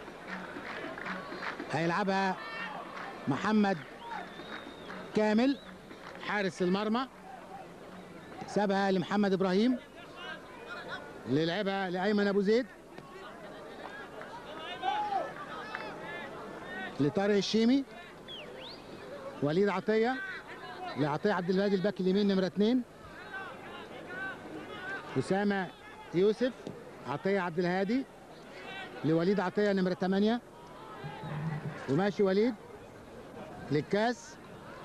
هيلعبها محمد كامل حارس المرمى سابها لمحمد ابراهيم اللي لعبها لايمن ابو زيد لطارق الشيمي وليد عطيه لعطيه عبد الهادي الباك اليمين نمره اثنين اسامه يوسف عطيه عبد الهادي لوليد عطيه نمره ثمانيه وماشي وليد للكاس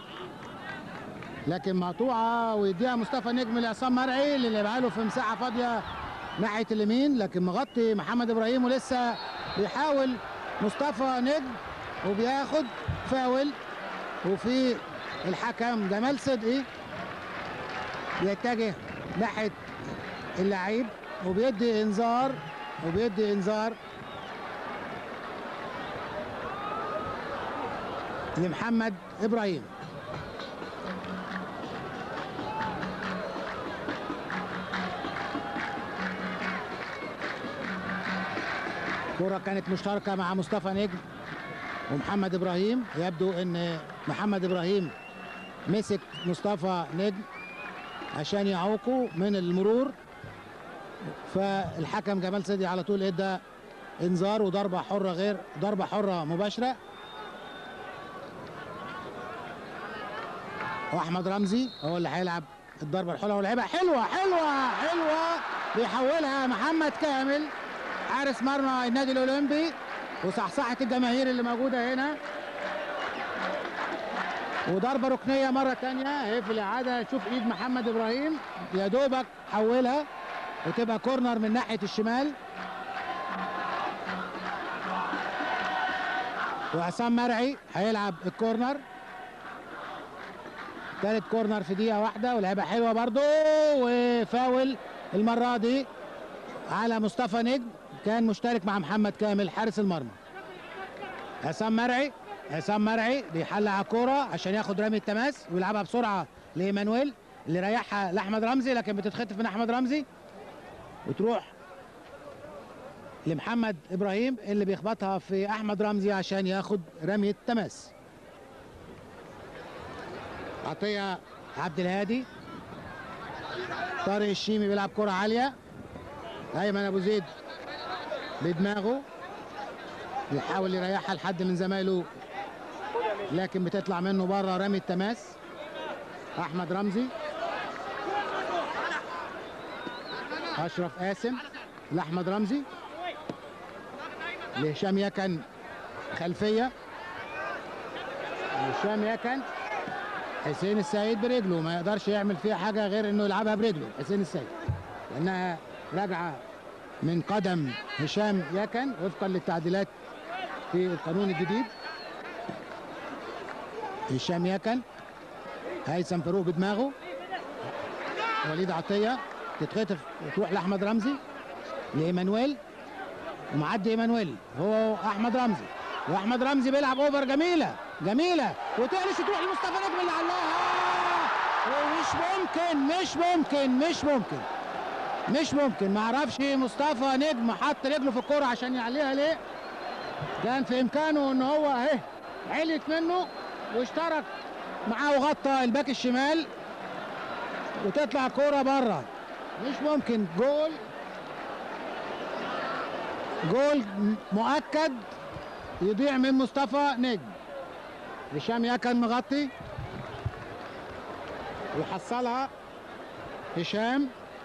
لكن مقطوعه ويديها مصطفى نجم لعصام مرعي اللي لعبها له في مساحه فاضيه ناحيه اليمين لكن مغطي محمد ابراهيم ولسه بيحاول مصطفى نجم وبياخد فاول وفي الحكم جمال صدقي بيتجه ناحيه اللعيب وبيدي انذار وبيدي انذار لمحمد ابراهيم كرة كانت مشتركة مع مصطفى نجم ومحمد ابراهيم يبدو ان محمد ابراهيم مسك مصطفى نجم عشان يعوقه من المرور فالحكم جمال سيدي على طول ادى انذار وضربه حره غير ضربه حره مباشره واحمد رمزي هو اللي هيلعب الضربه الحره ولعبها حلوه حلوه حلوه بيحولها محمد كامل حارس مرمى النادي الاولمبي وصحصحه الجماهير اللي موجوده هنا وضربه ركنيه مره ثانيه اهي في الاعاده شوف ايد محمد ابراهيم يا دوبك حولها وتبقى كورنر من ناحيه الشمال وعصام مرعي هيلعب الكورنر ثالث كورنر في دقيقه واحده ولعبه حلوه برضو وفاول المره دي على مصطفى نجم كان مشترك مع محمد كامل حارس المرمى عصام مرعي عصام مرعي بيحلق على الكوره عشان ياخد رمي التماس ويلعبها بسرعه لايمانويل اللي ريحها لاحمد رمزي لكن بتتخطف من احمد رمزي وتروح لمحمد ابراهيم اللي بيخبطها في احمد رمزي عشان ياخد رمي التماس عطيه عبد الهادي طارق الشيمي بيلعب كره عاليه ايمن ابو زيد بدماغه بيحاول يريحها لحد من زمايله لكن بتطلع منه بره رمي التماس احمد رمزي اشرف قاسم لاحمد رمزي لهشام يكن خلفيه هشام يكن حسين السيد برجله ما يقدرش يعمل فيها حاجه غير انه يلعبها برجله حسين السيد لانها راجعه من قدم هشام يكن وفقا للتعديلات في القانون الجديد هشام يكن هيثم فاروق بدماغه وليد عطيه تتخطف وتروح لاحمد رمزي لايمانويل ومعدي ايمانويل هو احمد رمزي واحمد رمزي بيلعب اوفر جميله جميله وتقلش تروح لمصطفى نجم اللي علاها ومش ممكن مش ممكن مش ممكن مش ممكن ما اعرفش مصطفى نجم حط رجله في الكوره عشان يعليها ليه كان في امكانه ان هو اهي علت منه واشترك معاه وغطى الباك الشمال وتطلع كوره بره مش ممكن جول جول مؤكد يضيع من مصطفى نجم هشام يكن مغطي وحصلها هشام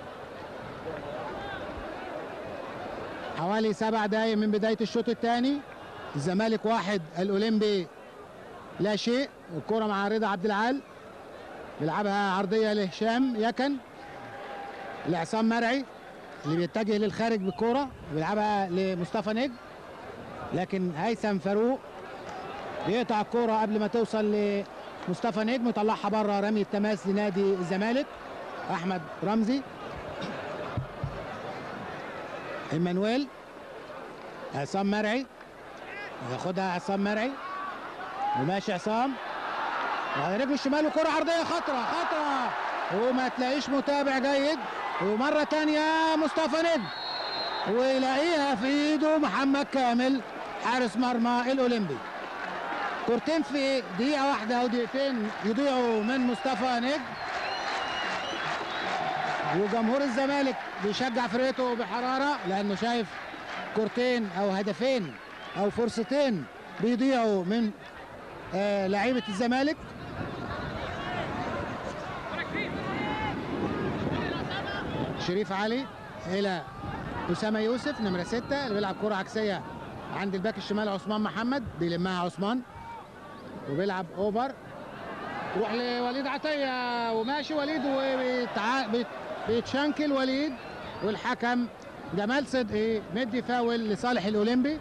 حوالي سبع دقايق من بداية الشوط الثاني الزمالك واحد الأولمبي لا شيء الكرة مع رضا عبد العال بيلعبها عرضية لهشام يكن لعصام مرعي اللي بيتجه للخارج بالكرة بيلعبها لمصطفى نجم لكن هيثم فاروق بيقطع الكرة قبل ما توصل لمصطفى نجم ويطلعها بره رمي التماس لنادي الزمالك احمد رمزي ايمانويل عصام مرعي ياخدها عصام مرعي وماشي عصام وعلى رجله الشمال وكرة عرضية خطرة خطرة وما تلاقيش متابع جيد ومرة تانية مصطفى نجم ويلاقيها في ايده محمد كامل حارس مرمى الاولمبي كورتين في دقيقة واحدة او دقيقتين يضيعوا من مصطفى نجم وجمهور الزمالك بيشجع فرقته بحرارة لأنه شايف كورتين أو هدفين أو فرصتين بيضيعوا من آه لعيبة الزمالك شريف علي إلى أسامة يوسف نمرة ستة اللي بيلعب كرة عكسية عند الباك الشمال عثمان محمد بيلمها عثمان وبيلعب اوفر تروح لوليد عطيه وماشي وليد وبيتع... بيت... بيتشنكل وليد والحكم جمال صدقي مدي فاول لصالح الاولمبي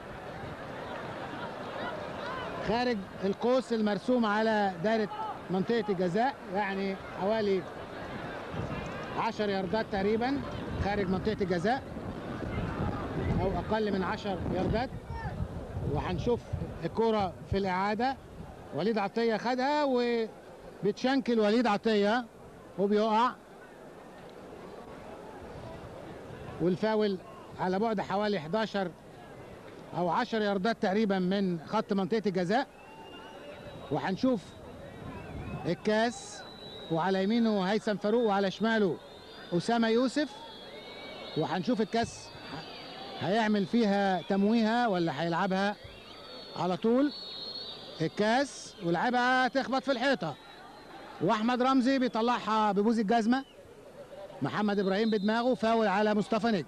خارج القوس المرسوم على دائره منطقه الجزاء يعني حوالي 10 ياردات تقريبا خارج منطقه الجزاء او اقل من 10 ياردات وهنشوف الكرة في الإعادة وليد عطية خدها وبتشنكل وليد عطية وبيقع والفاول على بعد حوالي 11 أو 10 ياردات تقريبا من خط منطقة الجزاء وهنشوف الكاس وعلى يمينه هيثم فاروق وعلى شماله أسامة يوسف وهنشوف الكاس هيعمل فيها تمويهة ولا هيلعبها على طول الكاس ولعبها تخبط في الحيطة واحمد رمزي بيطلعها ببوز الجزمة محمد ابراهيم بدماغه فاول على مصطفى نجم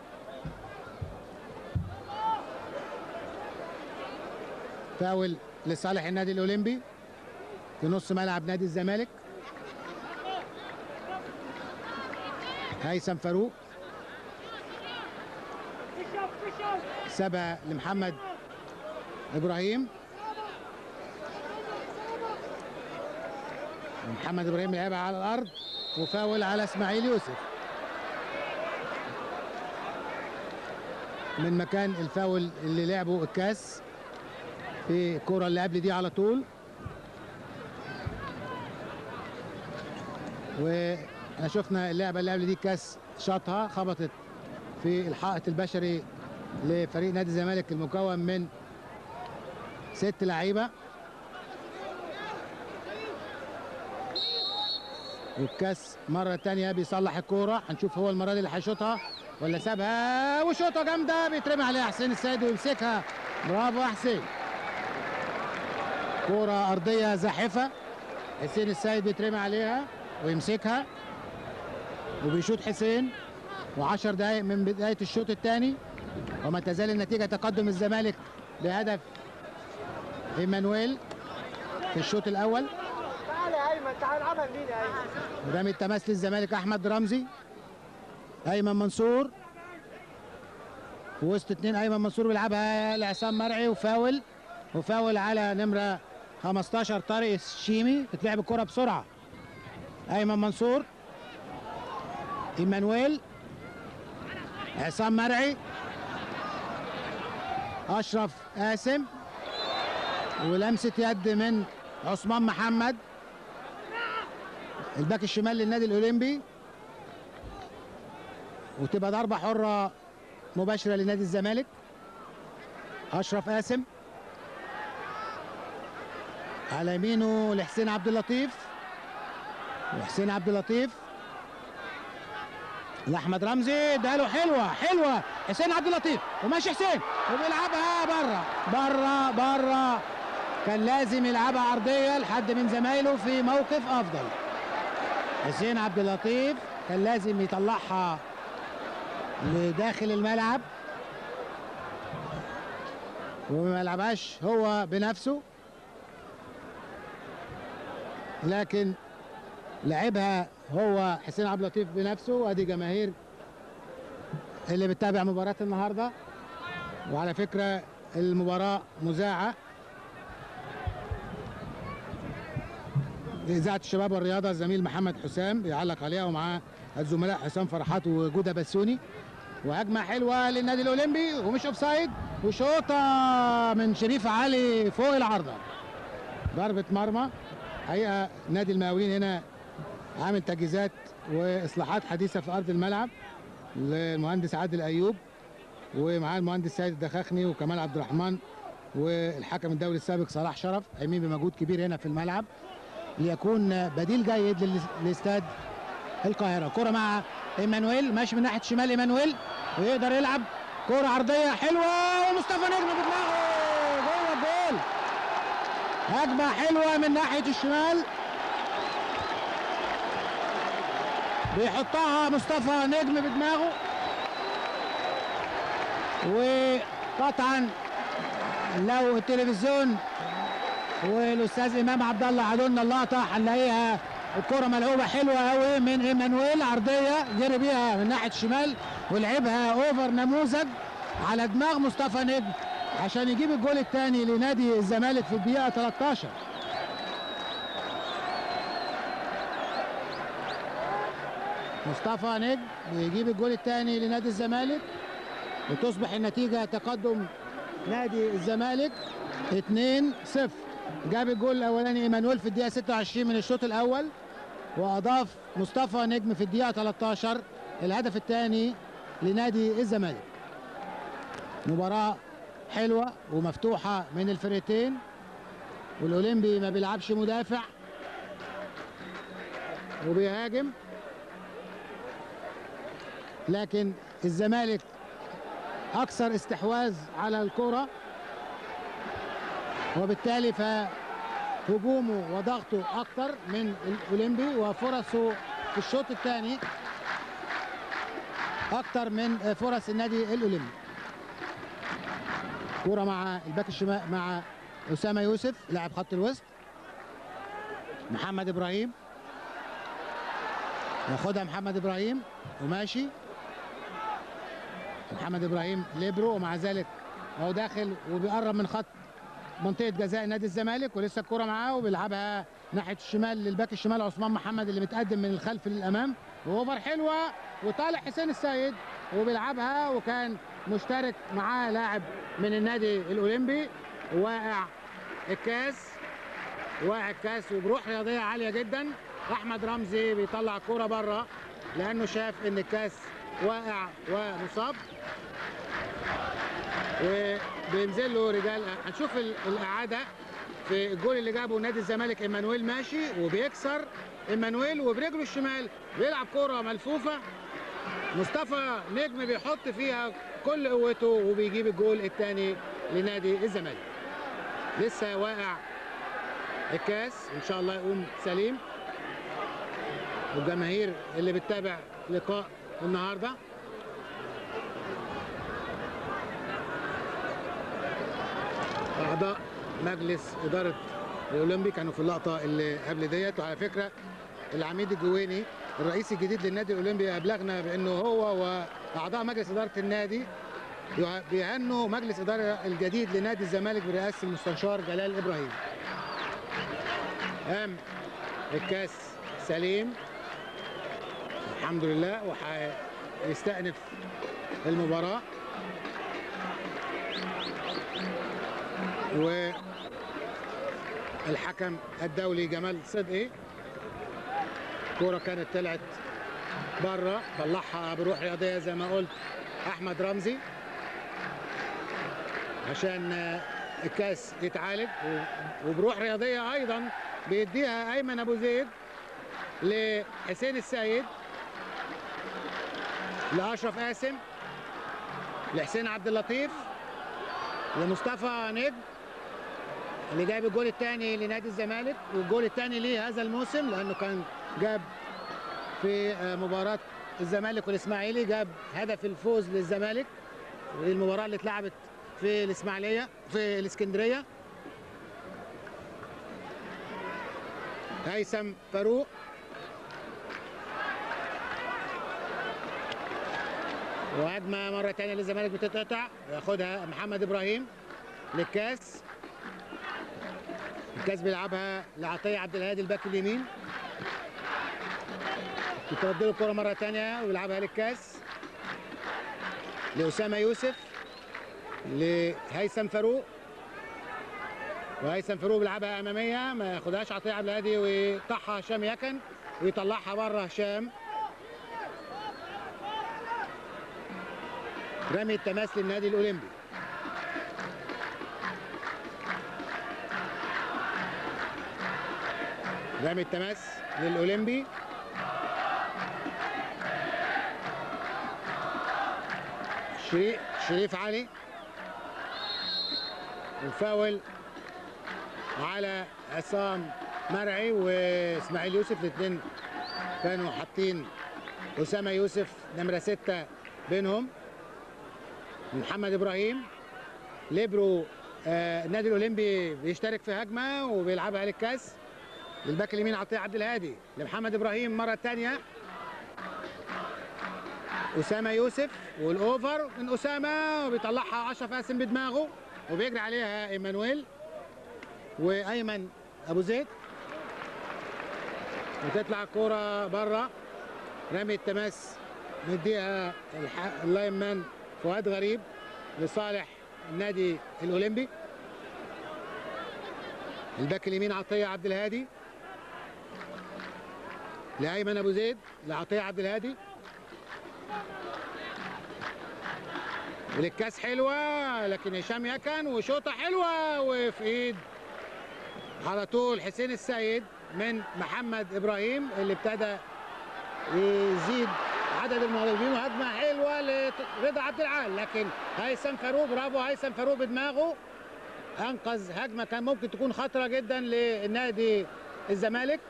فاول لصالح النادي الاولمبي في نص ملعب نادي الزمالك هيثم فاروق سبق لمحمد ابراهيم محمد ابراهيم لعبها على الارض وفاول على اسماعيل يوسف من مكان الفاول اللي لعبه الكاس في الكرة اللي قبل دي على طول واحنا شفنا اللعبة اللي قبل دي كاس شاطها خبطت في الحائط البشري لفريق نادي الزمالك المكون من ست لعيبة والكاس مرة تانية بيصلح الكورة هنشوف هو المرة دي اللي هيشوطها ولا سابها وشوطة جامدة بيترمي عليها حسين السيد ويمسكها برافو يا حسين كورة أرضية زاحفة حسين السيد بيترمي عليها ويمسكها وبيشوط حسين وعشر دقايق من بداية الشوط الثاني وما تزال النتيجة تقدم الزمالك بهدف ايمانويل في الشوط الأول تعال يا ايمن تعال عمل مين يا ايمن رمي التماس للزمالك احمد رمزي ايمن منصور في وسط اتنين ايمن منصور بيلعبها لعصام مرعي وفاول وفاول على نمره 15 طارق الشيمي تتلعب الكره بسرعه ايمن منصور ايمانويل عصام مرعي اشرف قاسم ولمسه يد من عثمان محمد الباك الشمال للنادي الاولمبي وتبقى ضربه حره مباشره لنادي الزمالك اشرف قاسم على يمينه لحسين عبد اللطيف وحسين عبد اللطيف لاحمد رمزي اداله حلوه حلوه حسين عبد اللطيف وماشي حسين وبيلعبها بره بره بره كان لازم يلعبها عرضيه لحد من زمايله في موقف افضل حسين عبد اللطيف كان لازم يطلعها لداخل الملعب وما يلعبهاش هو بنفسه لكن لعبها هو حسين عبد اللطيف بنفسه وادي جماهير اللي بتتابع مباراة النهارده وعلى فكرة المباراة مذاعة إذاعة الشباب والرياضة الزميل محمد حسام بيعلق عليها ومعاه الزملاء حسام فرحات وجودة بسوني وهجمة حلوة للنادي الأولمبي ومش أوفسايد وشوطة من شريف علي فوق العارضة ضربة مرمى حقيقة نادي المقاولين هنا عامل تجهيزات وإصلاحات حديثة في أرض الملعب للمهندس عادل أيوب ومعاه المهندس سيد الدخاخني وكمال عبد الرحمن والحكم الدولي السابق صلاح شرف قايمين بمجهود كبير هنا في الملعب ليكون بديل جيد لل- لاستاد القاهره كره مع ايمانويل ماشي من ناحيه الشمال ايمانويل ويقدر يلعب كره عرضيه حلوه ومصطفى نجم بدماغه جوه الجول هجمه حلوه من ناحيه الشمال بيحطها مصطفى نجم بدماغه وقطعا لو التلفزيون والاستاذ امام عبد الله عدولنا اللقطه هنلاقيها الكره ملعوبه حلوه قوي من ايمانويل عرضيه جري بيها من ناحيه الشمال ولعبها اوفر نموذج على دماغ مصطفى نجم عشان يجيب الجول الثاني لنادي الزمالك في الدقيقه 13 مصطفى نجم يجيب الجول الثاني لنادي الزمالك وتصبح النتيجه تقدم نادي الزمالك 2-0 جاب الجول الاولاني ايمانويل في الدقيقه 26 من الشوط الاول واضاف مصطفى نجم في الدقيقه 13 الهدف الثاني لنادي الزمالك مباراه حلوه ومفتوحه من الفرقتين والاولمبي ما بيلعبش مدافع وبيهاجم لكن الزمالك اكثر استحواذ على الكره وبالتالي فهجومه وضغطه اكتر من الاولمبي وفرصه في الشوط الثاني اكتر من فرص النادي الاولمبي كرة مع الباك الشمال مع اسامه يوسف لاعب خط الوسط محمد ابراهيم ياخدها محمد ابراهيم وماشي محمد ابراهيم ليبرو ومع ذلك هو داخل وبيقرب من خط منطقه جزاء نادي الزمالك ولسه الكره معاه وبيلعبها ناحيه الشمال للباك الشمال عثمان محمد اللي متقدم من الخلف للامام واوفر حلوه وطالع حسين السيد وبيلعبها وكان مشترك معاه لاعب من النادي الاولمبي واقع الكاس واقع الكاس وبروح رياضيه عاليه جدا احمد رمزي بيطلع الكوره بره لانه شاف ان الكاس واقع ومصاب وبينزل له رجال هنشوف ال- الاعاده في الجول اللي جابه نادي الزمالك ايمانويل ماشي وبيكسر ايمانويل وبرجله الشمال بيلعب كوره ملفوفه مصطفى نجم بيحط فيها كل قوته وبيجيب الجول الثاني لنادي الزمالك لسه واقع الكاس ان شاء الله يقوم سليم والجماهير اللي بتتابع لقاء النهارده اعضاء مجلس اداره الاولمبي كانوا في اللقطه اللي قبل ديت وعلى فكره العميد الجويني الرئيس الجديد للنادي الاولمبي ابلغنا بانه هو واعضاء مجلس اداره النادي يع- بيهنوا مجلس اداره الجديد لنادي الزمالك برئاسه المستشار جلال ابراهيم قام الكاس سليم الحمد لله وهيستأنف المباراة والحكم الدولي جمال صدقي كورة كانت طلعت بره طلعها بروح رياضية زي ما قلت أحمد رمزي عشان آه، الكاس يتعالج و- وبروح رياضية أيضا بيديها أيمن أبو زيد لحسين السيد لأشرف قاسم لحسين عبد اللطيف لمصطفى نجم اللي جايب الجول الثاني لنادي الزمالك والجول الثاني ليه هذا الموسم لأنه كان جاب في آه، مباراة الزمالك والإسماعيلي جاب هدف الفوز للزمالك المباراة اللي اتلعبت في الإسماعيلية في الإسكندرية هيثم فاروق وهجمه مره ثانيه للزمالك بتتقطع ياخدها محمد ابراهيم للكاس الكاس بيلعبها لعطيه عبد الهادي الباك اليمين يترد له الكره مره ثانيه ويلعبها للكاس لاسامه يوسف لهيثم فاروق وهيثم فاروق بيلعبها اماميه ما ياخدهاش عطيه عبد الهادي ويقطعها هشام يكن ويطلعها بره هشام رمي التماس للنادي الاولمبي رمي التماس للاولمبي شريف شريف علي وفاول على عصام مرعي واسماعيل يوسف الاثنين كانوا حاطين اسامه يوسف نمره سته بينهم محمد ابراهيم ليبرو آه النادي الاولمبي بيشترك في هجمه وبيلعبها للكاس للباك اليمين عطيه عبد الهادي لمحمد ابراهيم مره ثانيه اسامه يوسف والاوفر من اسامه وبيطلعها اشرف قاسم بدماغه وبيجري عليها ايمانويل وايمن ابو زيد وتطلع الكوره بره رمي التماس مديها الح- اللاين مان فؤاد غريب لصالح النادي الاولمبي الباك اليمين عطيه عبد الهادي لايمن ابو زيد لعطيه عبد الهادي وللكاس حلوه لكن هشام يكن وشوطه حلوه وفي ايد على طول حسين السيد من محمد ابراهيم اللي ابتدى يزيد عدد المهاجمين وهجمه حلوه لرضا عبد العال لكن هيثم فاروق برافو هيثم فاروق بدماغه انقذ هجمه كان ممكن تكون خطره جدا للنادي الزمالك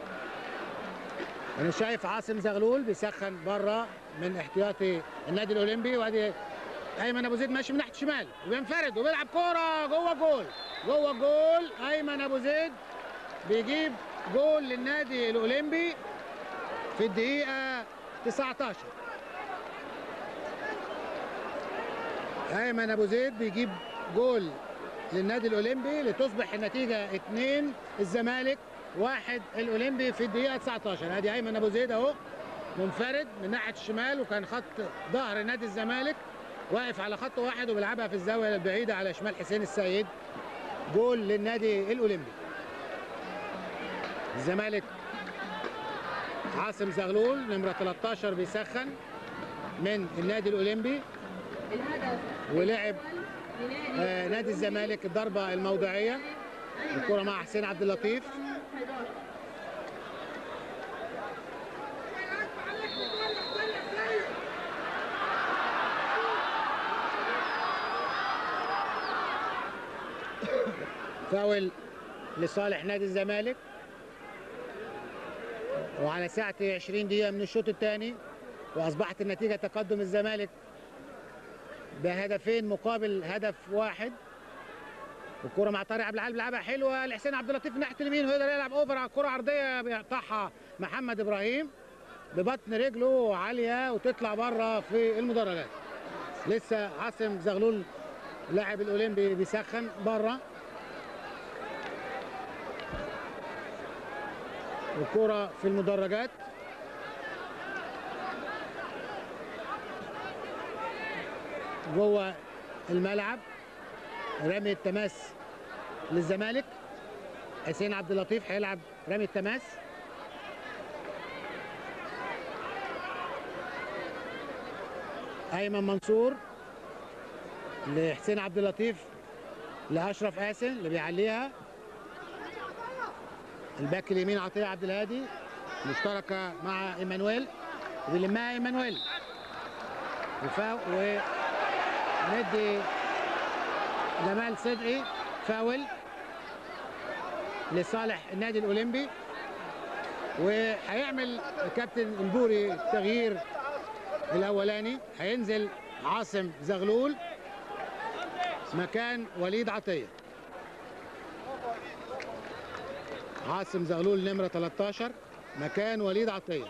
انا شايف عاصم زغلول بيسخن بره من احتياطي النادي الاولمبي وادي ايمن ابو زيد ماشي من ناحيه الشمال وبينفرد وبيلعب كوره جوه جول جوه جول ايمن ابو زيد بيجيب جول للنادي الاولمبي في الدقيقه 19 ايمن ابو زيد بيجيب جول للنادي الاولمبي لتصبح النتيجه 2 الزمالك واحد الاولمبي في الدقيقه 19 ادي ايمن ابو زيد اهو منفرد من ناحيه الشمال وكان خط ظهر نادي الزمالك واقف على خط واحد وبيلعبها في الزاويه البعيده على شمال حسين السيد جول للنادي الاولمبي الزمالك عاصم زغلول نمره 13 بيسخن من النادي الاولمبي ولعب آه نادي الزمالك الضربه الموضعيه الكره مع حسين عبد اللطيف فاول لصالح نادي الزمالك وعلى ساعة 20 دقيقة من الشوط الثاني وأصبحت النتيجة تقدم الزمالك بهدفين مقابل هدف واحد الكرة مع طارق عبد العال بيلعبها حلوة لحسين عبد اللطيف ناحية اليمين ويقدر يلعب اوفر على كرة عرضية بيقطعها محمد إبراهيم ببطن رجله عالية وتطلع بره في المدرجات لسه عاصم زغلول لاعب الأولمبي بيسخن بره الكرة في المدرجات جوه الملعب رمي التماس للزمالك حسين عبد اللطيف هيلعب رمي التماس ايمن منصور لحسين عبد اللطيف لاشرف قاسم اللي بيعليها الباك اليمين عطيه عبد الهادي مشتركه مع ايمانويل وبيلمها ايمانويل وفا وندي جمال صدقي فاول لصالح النادي الاولمبي وهيعمل الكابتن البوري التغيير الاولاني هينزل عاصم زغلول مكان وليد عطيه عاصم زغلول نمرة 13 مكان وليد عطية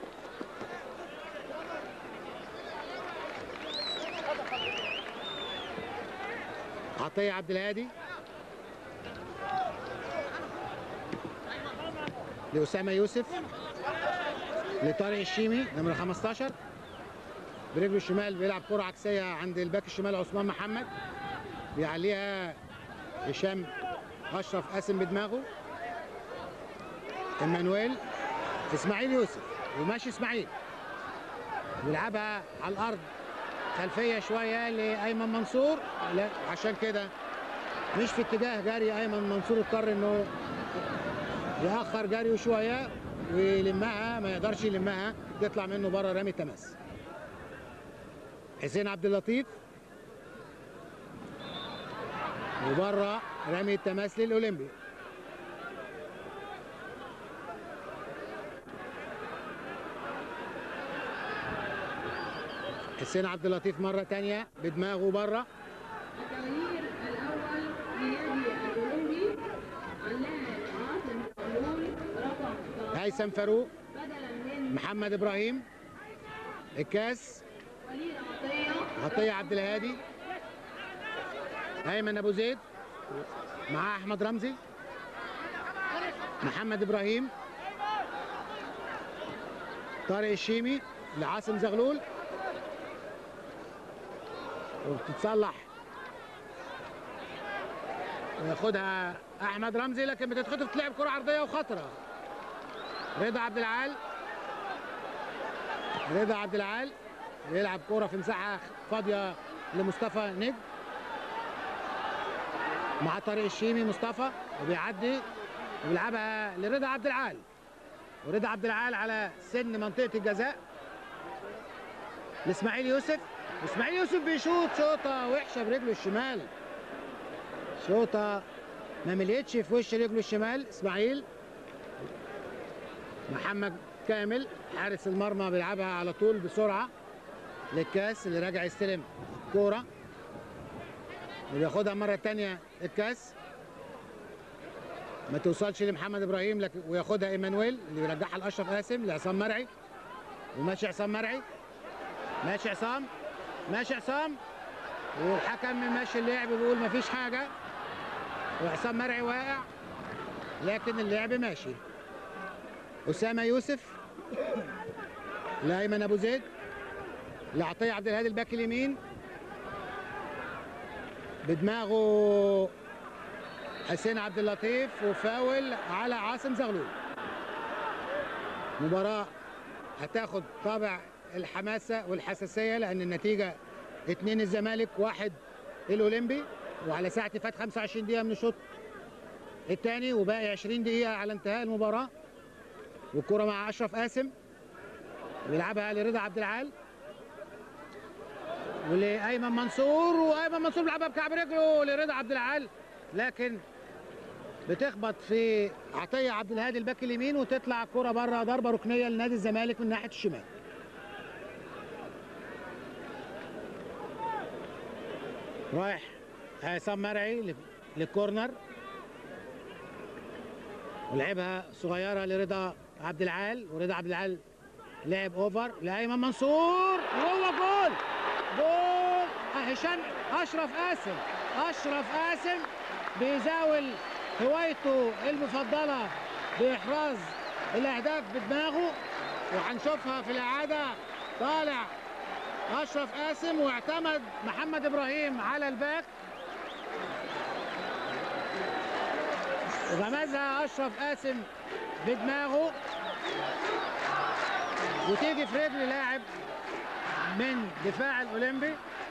عطية عبد الهادي لأسامة يوسف لطارق الشيمي نمرة 15 برجله الشمال بيلعب كرة عكسية عند الباك الشمال عثمان محمد بيعليها هشام أشرف قاسم بدماغه ايمانويل اسماعيل يوسف وماشي اسماعيل بيلعبها على الارض خلفيه شويه لايمن منصور لا عشان كده مش في اتجاه جري ايمن منصور اضطر انه ياخر جريه شويه ويلمها ما يقدرش يلمها تطلع منه بره رامي تماس حسين عبد اللطيف وبره رامي التماس للاولمبي حسين عبد اللطيف مرة تانية بدماغه بره التغيير الأول لنادي الأولمبي اللاعب عاصم زغلول رقم 13 هيثم فاروق بدلا من محمد إبراهيم الكاس وليد عطية عطية عبد الهادي أيمن أبو زيد مع أحمد رمزي محمد إبراهيم طارق الشيمي لعاصم زغلول وبتتصلح وياخدها احمد رمزي لكن بتتخطف تلعب كره عرضيه وخطره رضا عبد العال رضا عبد العال بيلعب كره في مساحه فاضيه لمصطفى نجم مع طارق الشيمي مصطفى وبيعدي وبيلعبها لرضا عبد العال ورضا عبد العال على سن منطقه الجزاء لاسماعيل يوسف اسماعيل يوسف بيشوط شوطه وحشه برجله الشمال شوطه ما مليتش في وش رجله الشمال اسماعيل محمد كامل حارس المرمى بيلعبها على طول بسرعه للكاس اللي راجع يستلم كوره وبياخدها مره تانية الكاس ما توصلش لمحمد ابراهيم لكن وياخدها ايمانويل اللي بيرجعها لاشرف قاسم لعصام مرعي وماشي عصام مرعي ماشي عصام ماشي عصام والحكم ماشي اللعب بيقول مفيش حاجه وعصام مرعي واقع لكن اللعب ماشي اسامه يوسف لايمن ابو زيد لعطيه عبد الهادي الباك اليمين بدماغه حسين عبد اللطيف وفاول على عاصم زغلول مباراة هتاخد طابع الحماسة والحساسية لأن النتيجة اتنين الزمالك واحد الأولمبي وعلى ساعة فات 25 دقيقة من الشوط الثاني وباقي 20 دقيقة على انتهاء المباراة والكرة مع أشرف قاسم بيلعبها لرضا عبد العال ولأيمن منصور وأيمن منصور بيلعبها بكعب رجله لرضا عبد العال لكن بتخبط في عطيه عبد الهادي الباك اليمين وتطلع كرة بره ضربه ركنيه لنادي الزمالك من ناحيه الشمال. رايح عصام مرعي ل- للكورنر ولعبها صغيره لرضا عبد العال ورضا عبد العال لعب اوفر لايمن منصور وهو جول جول هشام اشرف قاسم اشرف قاسم بيزاول هوايته المفضله باحراز الاهداف بدماغه وهنشوفها في الاعاده طالع اشرف قاسم واعتمد محمد ابراهيم على الباك غمزها اشرف قاسم بدماغه وتيجي في رجل لاعب من دفاع الاولمبي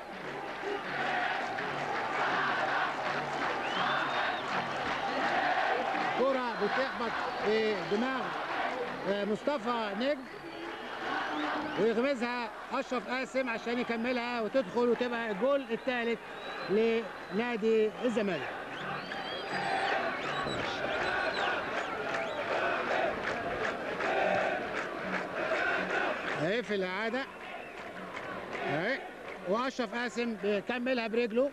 كرة بتخبط في دماغ آه، مصطفى نجم ويغمزها اشرف قاسم عشان يكملها وتدخل وتبقى الجول الثالث لنادي الزمالك اهي في الاعاده اهي واشرف قاسم بيكملها برجله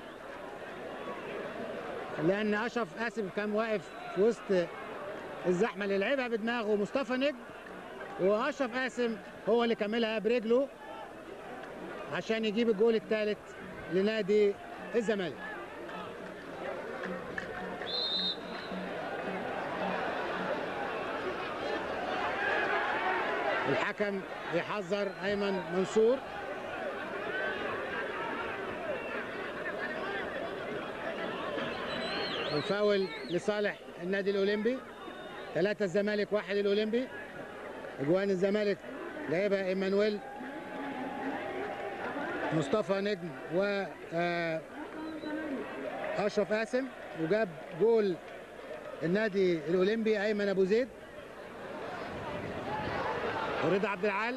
لان اشرف قاسم كان واقف في وسط الزحمه اللي لعبها بدماغه مصطفى نجم واشرف قاسم هو اللي كملها برجله عشان يجيب الجول الثالث لنادي الزمالك الحكم يحذر ايمن منصور الفاول لصالح النادي الاولمبي ثلاثة الزمالك واحد الاولمبي اجوان الزمالك جايبها ايمانويل مصطفى نجم و آه، اشرف قاسم وجاب جول النادي الاولمبي ايمن ابو زيد ورضا عبد العال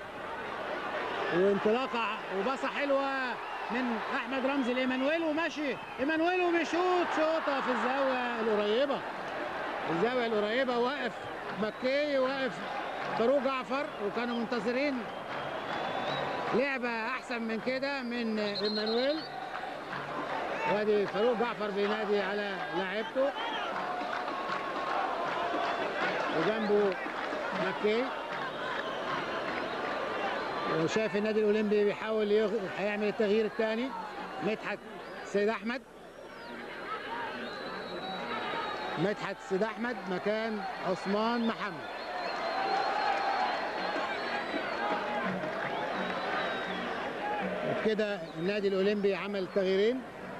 وانطلاقه وباصه حلوه من احمد رمزي لايمانويل وماشي ايمانويل وبيشوط شوطه في الزاويه القريبه الزاويه القريبه واقف مكي واقف فاروق جعفر وكانوا منتظرين لعبه احسن من كده من ايمانويل وادي فاروق جعفر بينادي على لاعبته وجنبه مكي وشاف النادي الاولمبي بيحاول يغ... هيعمل التغيير الثاني مدحت سيد احمد مدحت سيد احمد مكان عثمان محمد وبكده النادي الاولمبي عمل تغييرين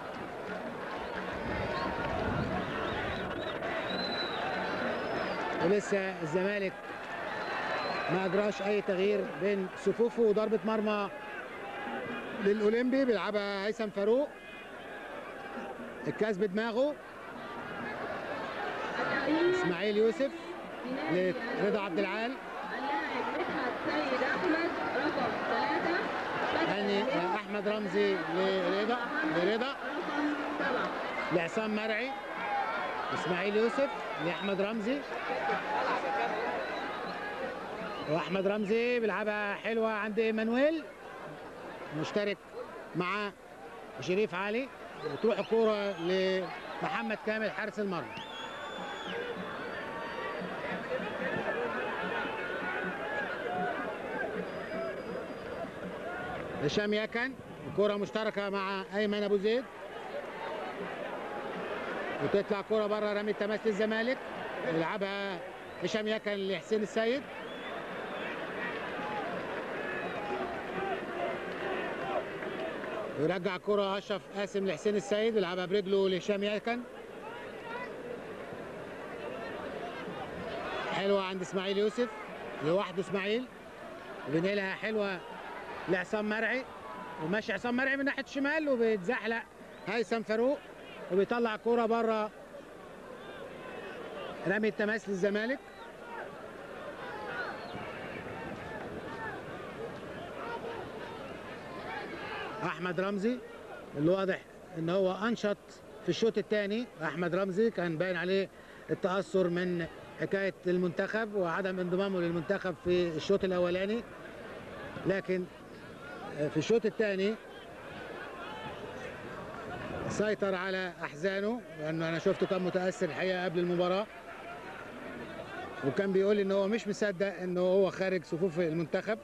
ولسه الزمالك ما اجراش اي تغيير بين صفوفه وضربه مرمى للاولمبي بيلعبها هيثم فاروق الكاس بدماغه اسماعيل يوسف لرضا عبد العال اللاعب مدحت سيد احمد رقم ثلاثة هاني احمد رمزي لرضا لرضا رقم سبعة لعصام مرعي اسماعيل يوسف لاحمد رمزي واحمد رمزي بيلعبها حلوه عند ايمانويل مشترك مع شريف علي وتروح الكوره لمحمد كامل حارس المرمى هشام يكن الكرة مشتركة مع أيمن أبو زيد وتطلع كرة بره رمي التماس للزمالك يلعبها هشام يكن لحسين السيد ويرجع كرة أشرف قاسم لحسين السيد يلعبها برجله لهشام يكن حلوه عند اسماعيل يوسف لوحده اسماعيل وبينقلها حلوه لعصام مرعي وماشي عصام مرعي من ناحيه الشمال وبيتزحلق هيثم فاروق وبيطلع كوره بره رمي التماس للزمالك احمد رمزي اللي واضح ان هو انشط في الشوط الثاني احمد رمزي كان باين عليه التاثر من حكايه المنتخب وعدم انضمامه للمنتخب في الشوط الاولاني لكن في الشوط الثاني سيطر على احزانه لانه انا شفته كان متاثر الحقيقه قبل المباراه وكان بيقول ان هو مش مصدق انه هو خارج صفوف المنتخب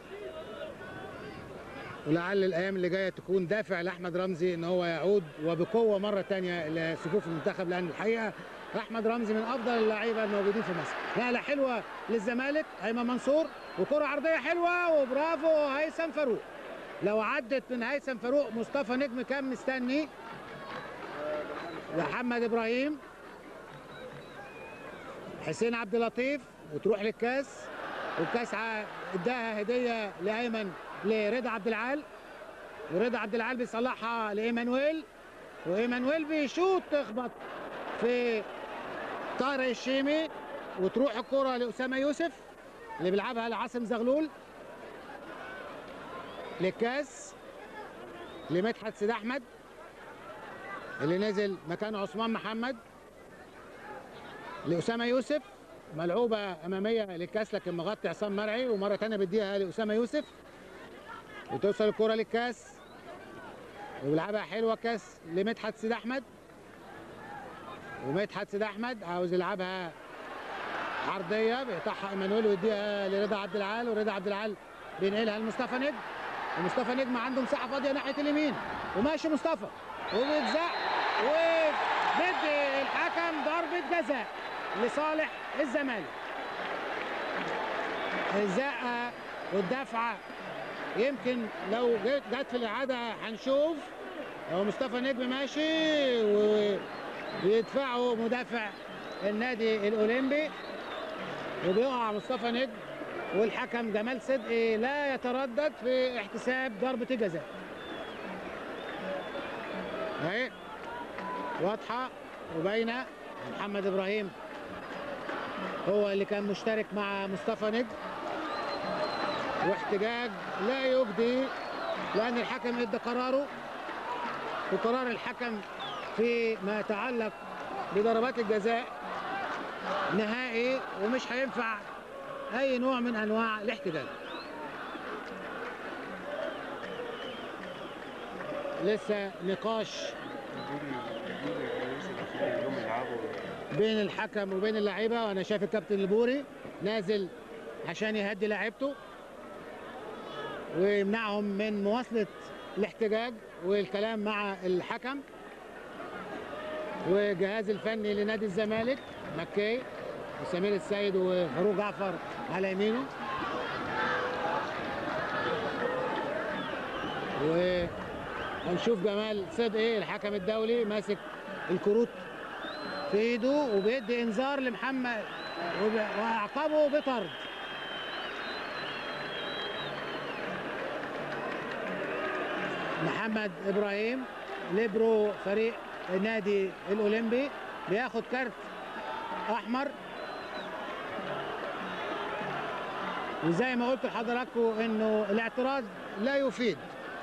ولعل الايام اللي جايه تكون دافع لاحمد رمزي ان هو يعود وبقوه مره ثانيه لصفوف المنتخب لان الحقيقه احمد رمزي من افضل اللعيبه الموجودين في مصر نقله حلوه للزمالك ايمن منصور وكره عرضيه حلوه وبرافو هيثم فاروق لو عدت من هيثم فاروق مصطفى نجم كان مستني محمد ابراهيم حسين عبد اللطيف وتروح للكاس والكاس ع- اداها هديه لايمن لرضا عبد العال ورضا عبد العال بيصلحها لايمانويل وايمانويل بيشوط تخبط في طارق الشيمي وتروح الكره لاسامه يوسف اللي بيلعبها لعاصم زغلول للكاس لمدحت سيد احمد اللي نزل مكان عثمان محمد لاسامه يوسف ملعوبه اماميه للكاس لكن مغطي عصام مرعي ومره ثانيه بيديها لاسامه يوسف وتوصل الكره للكاس وبيلعبها حلوه كاس لمدحت سيد احمد ومدحت سيد احمد عاوز يلعبها عرضيه بيقطعها ايمانويل ويديها لرضا عبد العال ورضا عبد العال بينقلها لمصطفى نجم ومصطفى نجم عنده مساحه فاضيه ناحيه اليمين وماشي مصطفى وبيتزق وبيدي الحكم ضربه جزاء لصالح الزمالك الزقه والدفعه يمكن لو جت جت في الاعاده هنشوف هو مصطفى نجم ماشي وبيدفعه مدافع النادي الاولمبي وبيقع مصطفى نجم والحكم جمال صدقي لا يتردد في احتساب ضربه الجزاء اهي واضحه وباينه محمد ابراهيم هو اللي كان مشترك مع مصطفى نجم واحتجاج لا يجدي لان الحكم ادى قراره وقرار الحكم فيما يتعلق بضربات الجزاء نهائي ومش هينفع اي نوع من انواع الاحتجاج لسه نقاش بين الحكم وبين اللعيبه وانا شايف الكابتن البوري نازل عشان يهدي لعيبته ويمنعهم من مواصله الاحتجاج والكلام مع الحكم والجهاز الفني لنادي الزمالك مكي وسمير السيد وفاروق جعفر على يمينه وهنشوف جمال صدقي الحكم الدولي ماسك الكروت في ايده وبيدي انذار لمحمد وب- واعقبه بطرد محمد ابراهيم ليبرو فريق النادي الاولمبي بياخد كارت احمر وزي ما قلت لحضراتكم انه الاعتراض لا يفيد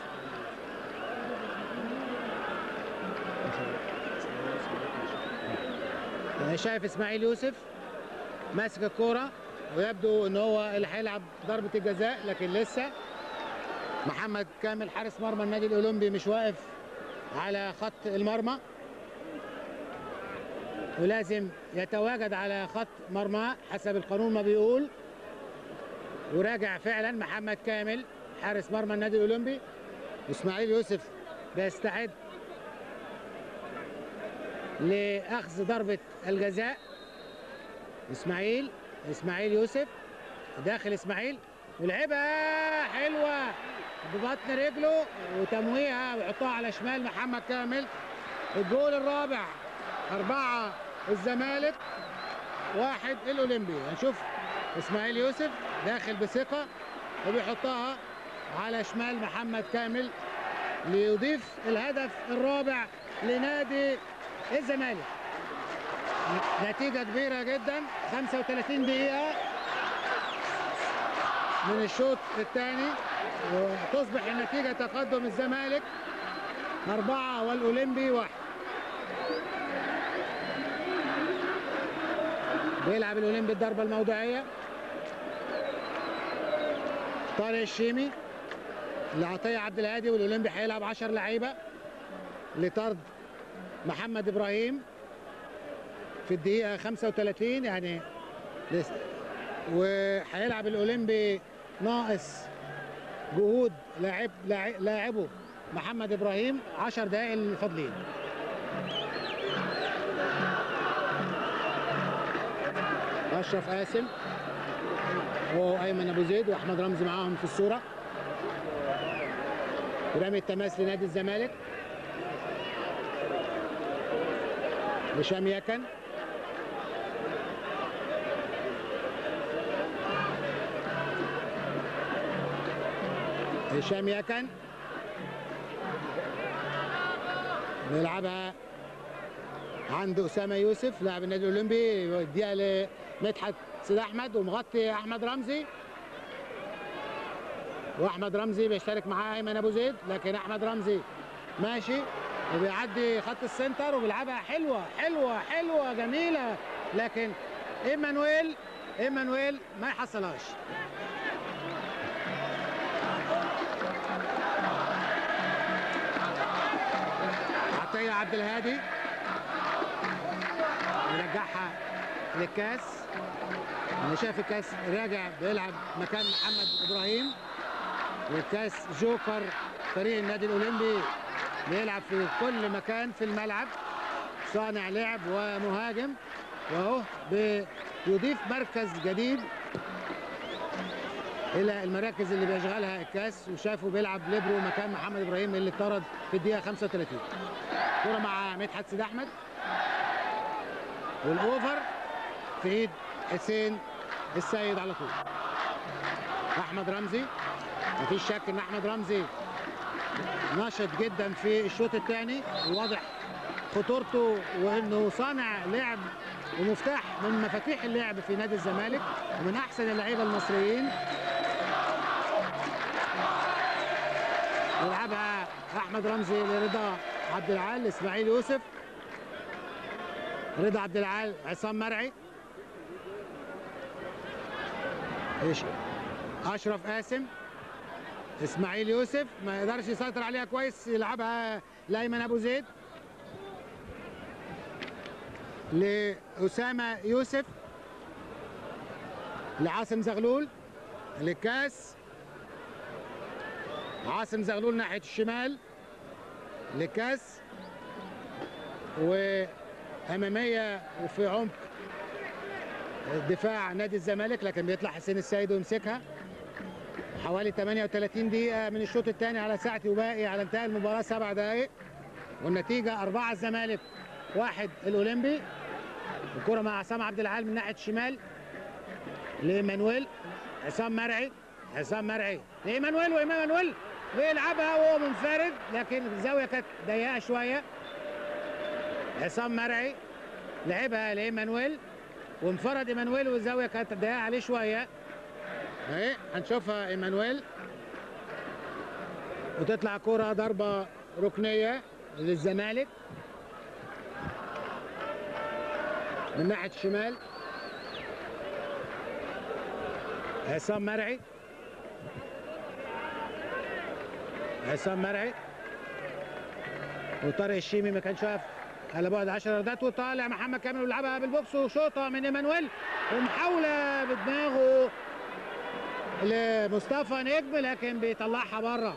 انا شايف اسماعيل يوسف ماسك الكوره ويبدو ان هو اللي هيلعب ضربه الجزاء لكن لسه محمد كامل حارس مرمى النادي الاولمبي مش واقف على خط المرمى ولازم يتواجد على خط مرمى حسب القانون ما بيقول وراجع فعلا محمد كامل حارس مرمى النادي الاولمبي اسماعيل يوسف بيستعد لاخذ ضربه الجزاء اسماعيل اسماعيل يوسف داخل اسماعيل ولعبها حلوه ببطن رجله وتمويها ويحطها على شمال محمد كامل الجول الرابع أربعة الزمالك واحد الاولمبي هنشوف اسماعيل يوسف داخل بثقه وبيحطها على شمال محمد كامل ليضيف الهدف الرابع لنادي الزمالك نتيجة كبيرة جدا 35 دقيقة من الشوط الثاني وتصبح النتيجة تقدم الزمالك أربعة والأولمبي واحد بيلعب الأولمبي الضربة الموضعية طارق الشيمي لعطية عبد الهادي والأولمبي هيلعب 10 لعيبة لطرد محمد إبراهيم في الدقيقة 35 يعني لس- وهيلعب الأولمبي ناقص جهود لاعب لاعب- لاعبه محمد إبراهيم 10 دقائق الفاضلين أشرف قاسم وأيمن أبو زيد وأحمد رمزي معاهم في الصورة رمي التماس لنادي الزمالك هشام يكن هشام يكن بيلعبها عند اسامه يوسف لاعب النادي الاولمبي يوديها لمدحت سيد احمد ومغطي احمد رمزي واحمد رمزي بيشترك معاه ايمن ابو زيد لكن احمد رمزي ماشي وبيعدي خط السنتر وبيلعبها حلوه حلوه حلوه جميله لكن ايمانويل ايمانويل ما يحصلهاش عطيه عبد الهادي يرجعها للكاس انا شايف الكاس راجع بيلعب مكان محمد ابراهيم والكاس جوكر فريق النادي الاولمبي بيلعب في كل مكان في الملعب صانع لعب ومهاجم واهو بيضيف مركز جديد الى المراكز اللي بيشغلها الكاس وشافه بيلعب ليبرو مكان محمد ابراهيم اللي اتطرد في الدقيقه 35 كره مع مدحت سيد احمد والاوفر في ايد حسين السيد على طول احمد رمزي مفيش شك ان احمد رمزي نشط جدا في الشوط الثاني وواضح خطورته وانه صانع لعب ومفتاح من مفاتيح اللعب في نادي الزمالك ومن احسن اللعيبه المصريين يلعبها احمد رمزي لرضا عبد العال اسماعيل يوسف رضا عبد العال عصام مرعي ايش اشرف قاسم اسماعيل يوسف ما يقدرش يسيطر عليها كويس يلعبها لايمن ابو زيد لاسامه يوسف لعاصم زغلول للكاس عاصم زغلول ناحيه الشمال لكاس واماميه وفي عمق دفاع نادي الزمالك لكن بيطلع حسين السيد ويمسكها حوالي 38 دقيقة من الشوط الثاني على ساعة وباقي على انتهاء المباراة سبع دقائق والنتيجة أربعة الزمالك واحد الأولمبي الكرة مع عصام عبد العال من ناحية الشمال لإيمانويل عصام مرعي عصام مرعي لإيمانويل وإيمانويل بيلعبها وهو منفرد لكن الزاوية كانت ضيقة شوية عصام مرعي لعبها لإيمانويل وانفرد إيمانويل والزاوية كانت ضيقة عليه شوية اهي هنشوفها ايمانويل وتطلع كرة ضربة ركنية للزمالك من ناحية الشمال عصام مرعي عصام مرعي وطارق الشيمي ما كانش واقف على بعد 10 ياردات وطالع محمد كامل ويلعبها بالبوكس وشوطه من ايمانويل ومحاوله بدماغه لمصطفى نجم لكن بيطلعها بره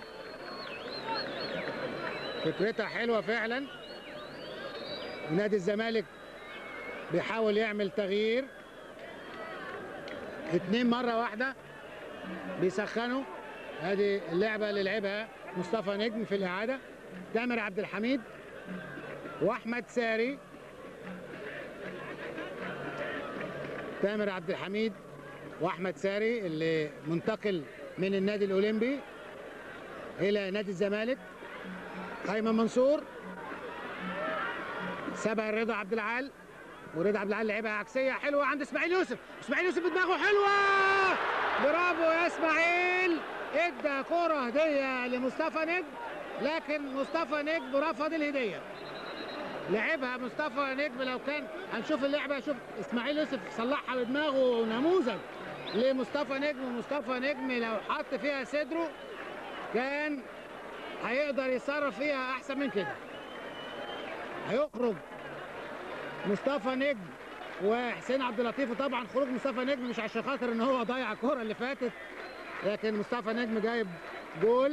فكرتها حلوه فعلا نادي الزمالك بيحاول يعمل تغيير اتنين مره واحده بيسخنوا ادي اللعبه اللي لعبها مصطفى نجم في الاعاده تامر عبد الحميد واحمد ساري تامر عبد الحميد واحمد ساري اللي منتقل من النادي الاولمبي الى نادي الزمالك ايمن منصور سبق الرضا عبد العال ورضا عبد العال لعبها عكسيه حلوه عند اسماعيل يوسف اسماعيل يوسف بدماغه حلوه برافو يا اسماعيل ادى كره هديه لمصطفى نجم لكن مصطفى نجم رفض الهديه لعبها مصطفى نجم لو كان هنشوف اللعبه شوف اسماعيل يوسف صلحها بدماغه نموذج لمصطفى نجم ومصطفى نجم لو حط فيها صدره كان هيقدر يتصرف فيها احسن من كده هيخرج مصطفى نجم وحسين عبد اللطيف وطبعا خروج مصطفى نجم مش عشان خاطر ان هو ضيع الكوره اللي فاتت لكن مصطفى نجم جايب جول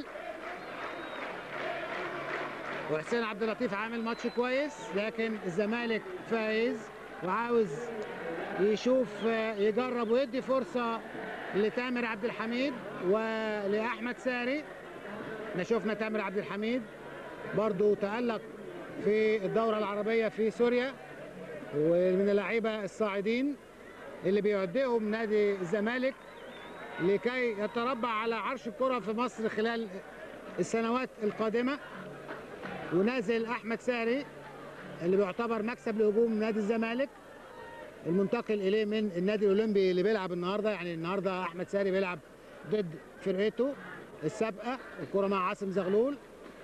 وحسين عبد اللطيف عامل ماتش كويس لكن الزمالك فايز وعاوز يشوف يجرب ويدي فرصه لتامر عبد الحميد ولاحمد ساري احنا شفنا تامر عبد الحميد برضو تألق في الدورة العربية في سوريا ومن اللعيبة الصاعدين اللي بيوديهم نادي الزمالك لكي يتربع على عرش الكرة في مصر خلال السنوات القادمة ونازل أحمد ساري اللي بيعتبر مكسب لهجوم نادي الزمالك المنتقل إليه من النادي الأولمبي اللي بيلعب النهاردة يعني النهاردة أحمد ساري بيلعب ضد فرقته السابقة الكرة مع عاصم زغلول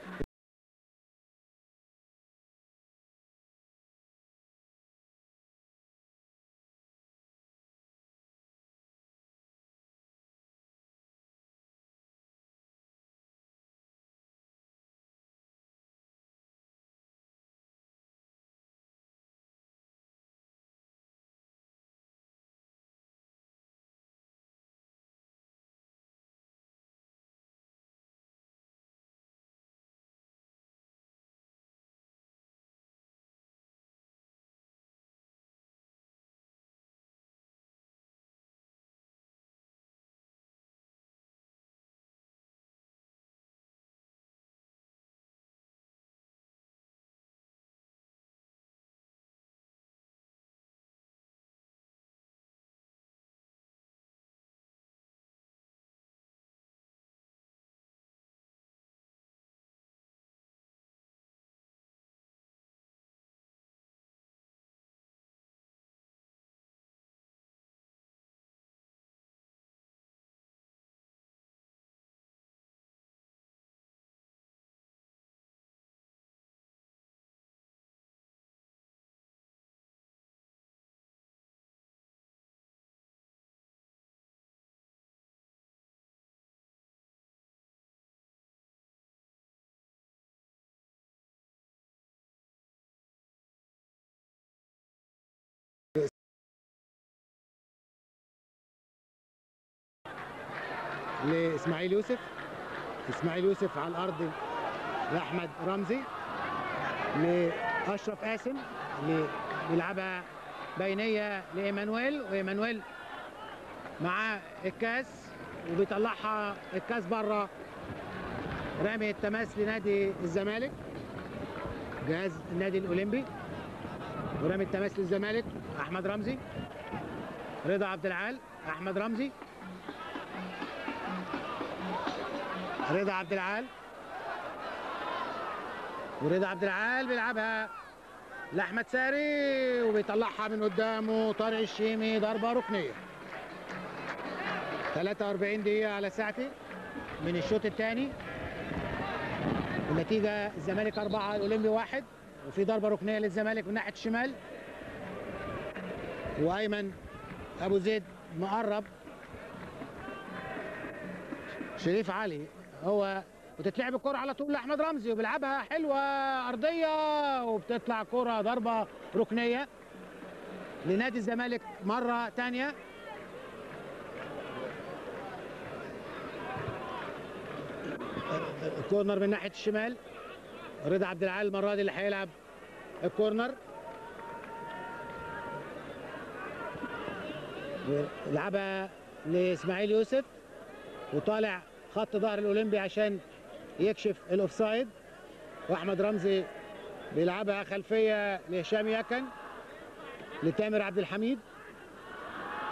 لاسماعيل يوسف اسماعيل يوسف على الارض لاحمد رمزي لاشرف قاسم اللي بيلعبها بينيه لايمانويل وايمانويل معاه الكاس وبيطلعها الكاس بره رامي التماس لنادي الزمالك جهاز النادي الاولمبي ورامي التماس للزمالك احمد رمزي رضا عبد العال احمد رمزي رضا عبد العال ورضا عبد العال بيلعبها لاحمد ساري وبيطلعها من قدامه طارق الشيمي ضربه ركنيه 43 دقيقه على ساعتي من الشوط الثاني النتيجه الزمالك أربعة الأولمبي واحد وفي ضربه ركنيه للزمالك من ناحيه الشمال وايمن ابو زيد مقرب شريف علي هو وتتلعب الكرة على طول لأحمد رمزي وبيلعبها حلوة أرضية وبتطلع كرة ضربة ركنية لنادي الزمالك مرة تانية الكورنر من ناحية الشمال رضا عبد العال المرة دي اللي هيلعب الكورنر لعبها لإسماعيل يوسف وطالع خط ظهر الاولمبي عشان يكشف الاوفسايد واحمد رمزي بيلعبها خلفيه لهشام يكن لتامر عبد الحميد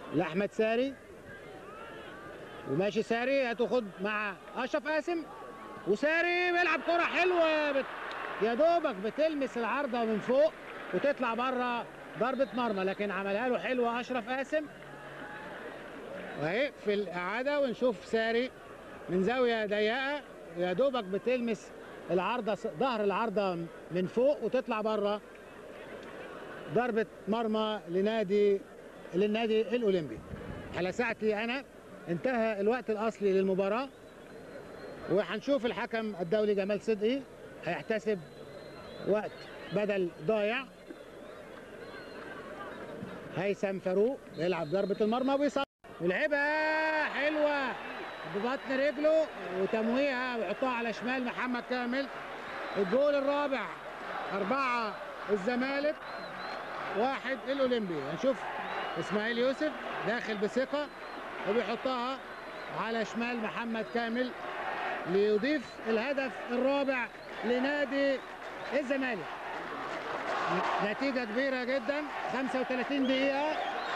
لاحمد ساري وماشي ساري هتاخد مع اشرف قاسم وساري بيلعب كره حلوه بت... يا دوبك بتلمس العارضه من فوق وتطلع بره ضربه مرمى لكن عملها له حلوه اشرف قاسم وهي في الاعاده ونشوف ساري من زاويه ضيقه يا دوبك بتلمس العارضه ظهر العارضه من فوق وتطلع بره ضربه مرمى لنادي للنادي الاولمبي على ساعتي انا انتهى الوقت الاصلي للمباراه وهنشوف الحكم الدولي جمال صدقي هيحتسب وقت بدل ضايع هيثم فاروق بيلعب ضربه المرمى وبيصد ولعبها حلوه ببطن رجله وتمويهها ويحطها على شمال محمد كامل الجول الرابع أربعة الزمالك واحد الأولمبي هنشوف إسماعيل يوسف داخل بثقة وبيحطها على شمال محمد كامل ليضيف الهدف الرابع لنادي الزمالك نتيجة كبيرة جدا 35 دقيقة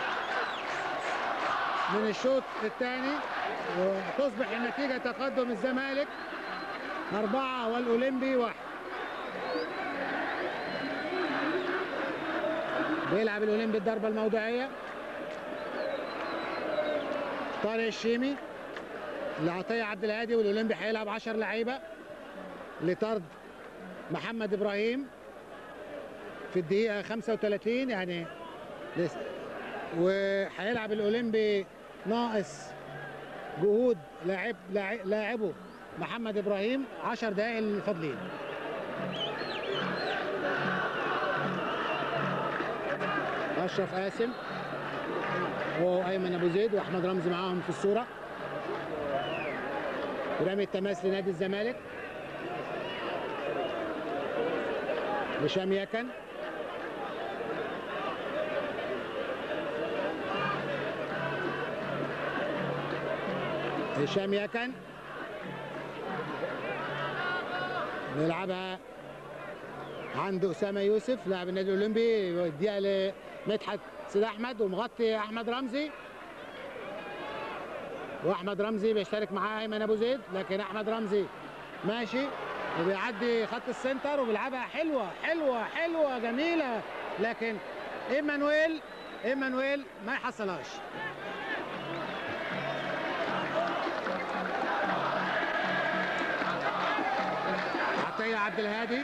من الشوط الثاني وتصبح النتيجة تقدم الزمالك أربعة والأولمبي واحد بيلعب الأولمبي الضربة الموضعية طارق الشيمي لعطية عبد الهادي والأولمبي هيلعب 10 لعيبة لطرد محمد إبراهيم في الدقيقة 35 يعني لس- وهيلعب الأولمبي ناقص جهود لاعب لاعب- لاعبه محمد ابراهيم 10 دقائق الفاضلين اشرف قاسم هو ايمن ابو زيد واحمد رمزي معاهم في الصوره ورمي التماس لنادي الزمالك هشام يكن هشام يكن بيلعبها عند اسامه يوسف لاعب النادي الاولمبي يوديها لمدحت سيد احمد ومغطي احمد رمزي واحمد رمزي بيشترك معاه ايمن ابو زيد لكن احمد رمزي ماشي وبيعدي خط السنتر وبيلعبها حلوه حلوه حلوه جميله لكن ايمانويل ايمانويل ما يحصلهاش عطيه عبد الهادي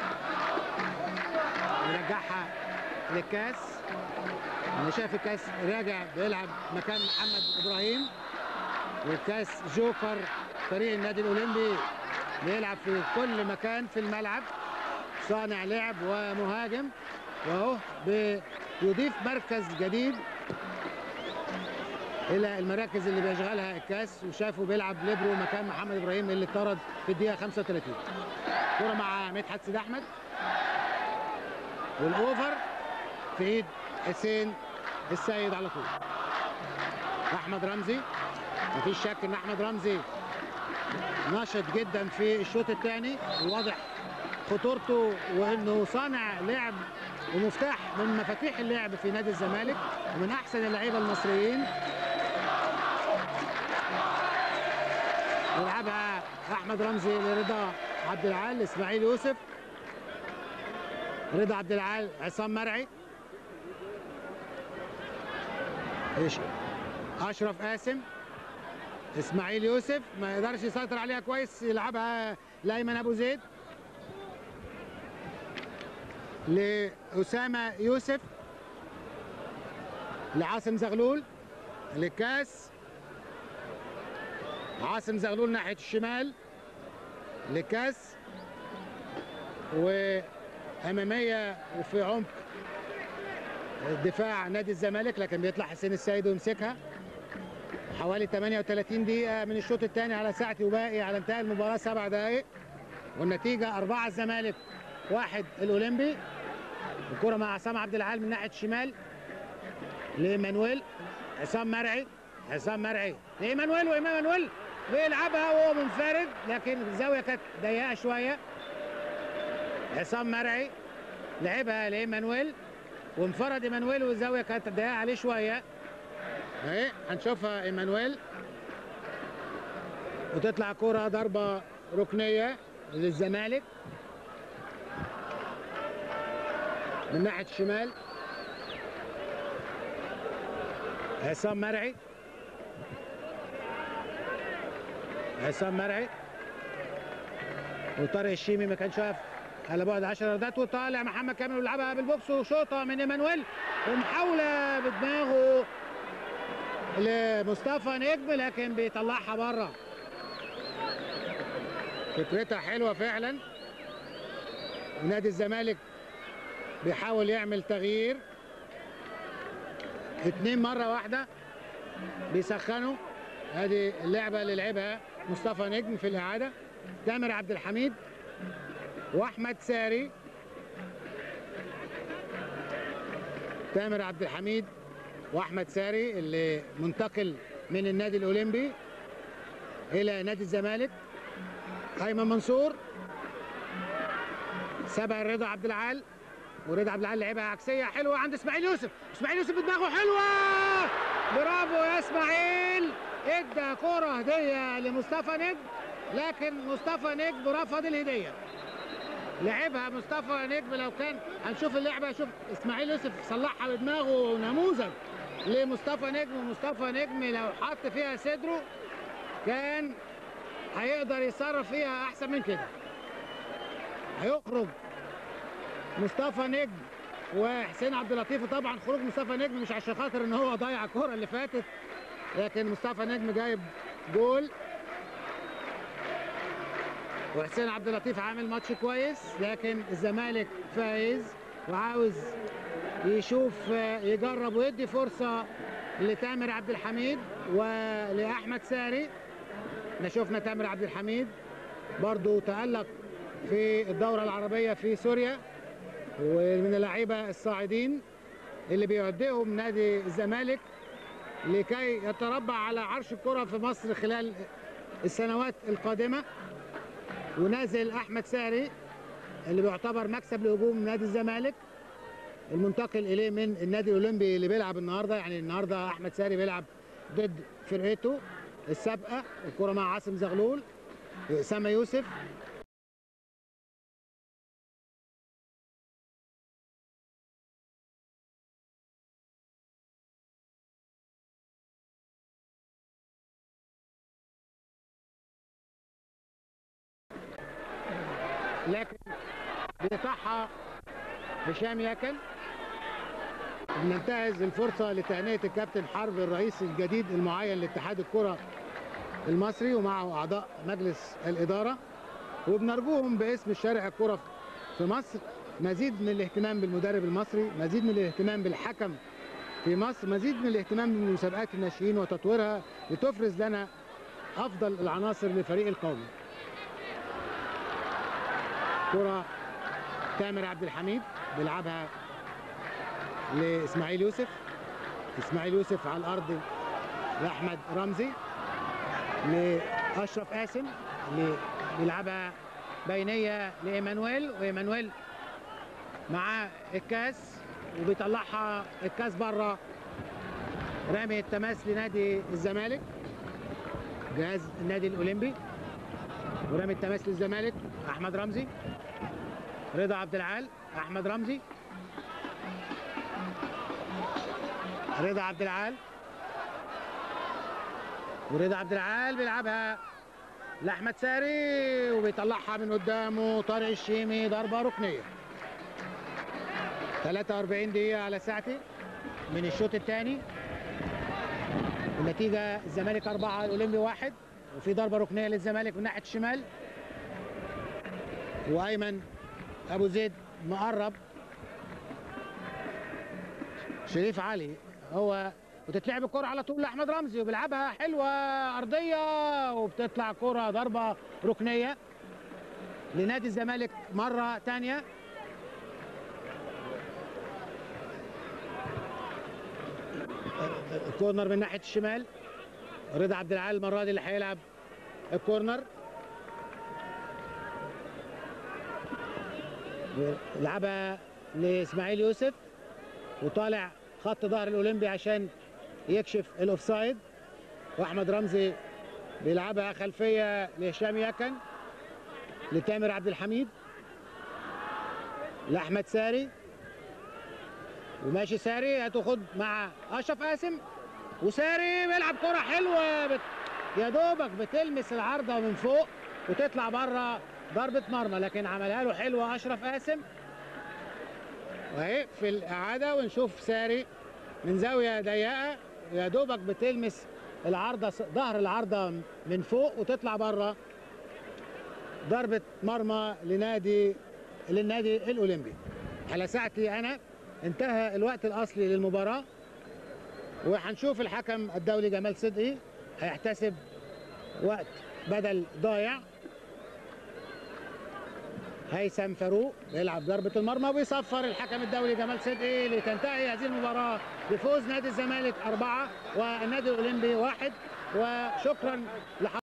يرجعها للكاس انا شايف الكاس راجع بيلعب مكان محمد ابراهيم والكاس جوكر فريق النادي الاولمبي بيلعب في كل مكان في الملعب صانع لعب ومهاجم واهو بيضيف مركز جديد الى المراكز اللي بيشغلها الكاس وشافه بيلعب ليبرو مكان محمد ابراهيم اللي اتطرد في الدقيقه 35 كره مع مدحت سيد احمد والاوفر في ايد حسين السيد على طول احمد رمزي مفيش شك ان احمد رمزي نشط جدا في الشوط الثاني وواضح خطورته وانه صانع لعب ومفتاح من مفاتيح اللعب في نادي الزمالك ومن احسن اللعيبه المصريين يلعبها احمد رمزي لرضا عبد العال اسماعيل يوسف رضا عبد العال عصام مرعي ايش اشرف قاسم اسماعيل يوسف ما يقدرش يسيطر عليها كويس يلعبها لايمن ابو زيد لاسامه يوسف لعاصم زغلول للكاس عاصم زغلول ناحيه الشمال لكاس واماميه وفي عمق دفاع نادي الزمالك لكن بيطلع حسين السيد ويمسكها حوالي 38 دقيقة من الشوط الثاني على ساعتي وباقي على انتهاء المباراة سبع دقائق والنتيجة أربعة الزمالك واحد الأولمبي الكرة مع عصام عبد العال من ناحية الشمال لإيمانويل عصام مرعي عصام مرعي لإيمانويل وإيمانويل بيلعبها وهو منفرد لكن الزاوية كانت ضيقة شوية عصام مرعي لعبها لإيمانويل وانفرد إيمانويل والزاوية كانت ضيقة عليه شوية اهي هنشوفها ايمانويل وتطلع كرة ضربة ركنية للزمالك من ناحية الشمال عصام مرعي عصام مرعي وطارق الشيمي ما كانش واقف على بعد 10 ياردات وطالع محمد كامل ويلعبها بالبوكس وشوطه من ايمانويل ومحاوله بدماغه لمصطفى نجم لكن بيطلعها بره فكرتها حلوه فعلا نادي الزمالك بيحاول يعمل تغيير اتنين مره واحده بيسخنوا ادي اللعبه اللي لعبها مصطفى نجم في الاعاده تامر عبد الحميد واحمد ساري تامر عبد الحميد واحمد ساري اللي منتقل من النادي الاولمبي الى نادي الزمالك ايمن منصور سبق رضا عبد العال ورضا عبد العال لعبها عكسيه حلوه عند اسماعيل يوسف اسماعيل يوسف بدماغه حلوه برافو يا اسماعيل ادى كره هديه لمصطفى نجم لكن مصطفى نجم رفض الهديه لعبها مصطفى نجم لو كان هنشوف اللعبه شوف اسماعيل يوسف صلحها بدماغه نموذج لمصطفى نجم ومصطفى نجم لو حط فيها صدره كان هيقدر يتصرف فيها احسن من كده هيخرج مصطفى نجم وحسين عبد اللطيف وطبعا خروج مصطفى نجم مش عشان خاطر ان هو ضيع الكوره اللي فاتت لكن مصطفى نجم جايب جول وحسين عبد اللطيف عامل ماتش كويس لكن الزمالك فايز وعاوز يشوف يجرب ويدي فرصه لتامر عبد الحميد ولاحمد ساري احنا شفنا تامر عبد الحميد برضو تألق في الدورة العربية في سوريا ومن اللعيبة الصاعدين اللي بيوديهم نادي الزمالك لكي يتربع على عرش الكرة في مصر خلال السنوات القادمة ونازل أحمد ساري اللي بيعتبر مكسب لهجوم نادي الزمالك المنتقل إليه من النادي الأولمبي اللي بيلعب النهاردة يعني النهاردة أحمد ساري بيلعب ضد فرقته السابقة الكرة مع عاصم زغلول وأسامة يوسف لكن بيقطعها هشام يكن بننتهز الفرصة لتهنئة الكابتن حرب الرئيس الجديد المعين لاتحاد الكرة المصري ومعه أعضاء مجلس الإدارة وبنرجوهم باسم الشارع الكرة في مصر مزيد من الاهتمام بالمدرب المصري مزيد من الاهتمام بالحكم في مصر مزيد من الاهتمام بمسابقات الناشئين وتطويرها لتفرز لنا أفضل العناصر للفريق القومي كرة تامر عبد الحميد بيلعبها لاسماعيل يوسف اسماعيل يوسف على الارض لاحمد رمزي لاشرف قاسم اللي بيلعبها بينيه لايمانويل وايمانويل معاه الكاس وبيطلعها الكاس بره رامي التماس لنادي الزمالك جهاز النادي الاولمبي ورامي التماس للزمالك احمد رمزي رضا عبد العال احمد رمزي رضا عبد العال ورضا عبد العال بيلعبها لاحمد ساري وبيطلعها من قدامه طارق الشيمي ضربه ركنيه 43 دقيقه على ساعتي من الشوط الثاني النتيجه الزمالك أربعة الاولمبي واحد وفي ضربه ركنيه للزمالك من ناحيه الشمال وايمن ابو زيد مقرب شريف علي هو وتتلعب الكرة على طول لأحمد رمزي وبيلعبها حلوة أرضية وبتطلع كرة ضربة ركنية لنادي الزمالك مرة تانية الكورنر من ناحية الشمال رضا عبد العال المرة دي اللي هيلعب الكورنر لعبها لإسماعيل يوسف وطالع خط ظهر الأولمبي عشان يكشف الاوفسايد واحمد رمزي بيلعبها خلفيه لهشام يكن لتامر عبد الحميد لاحمد ساري وماشي ساري هتاخد مع اشرف قاسم وساري بيلعب كره حلوه بت... يا دوبك بتلمس العارضه من فوق وتطلع بره ضربه مرمى لكن عملها له حلوه اشرف قاسم وهي في الاعاده ونشوف ساري من زاويه ضيقه يا دوبك بتلمس العارضه ظهر العارضه من فوق وتطلع بره ضربه مرمى لنادي للنادي الاولمبي على ساعتي انا انتهى الوقت الاصلي للمباراه وهنشوف الحكم الدولي جمال صدقي هيحتسب وقت بدل ضايع هيثم فاروق بيلعب ضربة المرمى وبيصفر الحكم الدولي جمال صدقي لتنتهي هذه المباراة بفوز نادي الزمالك أربعة والنادي الأولمبي واحد وشكرا لحضرتك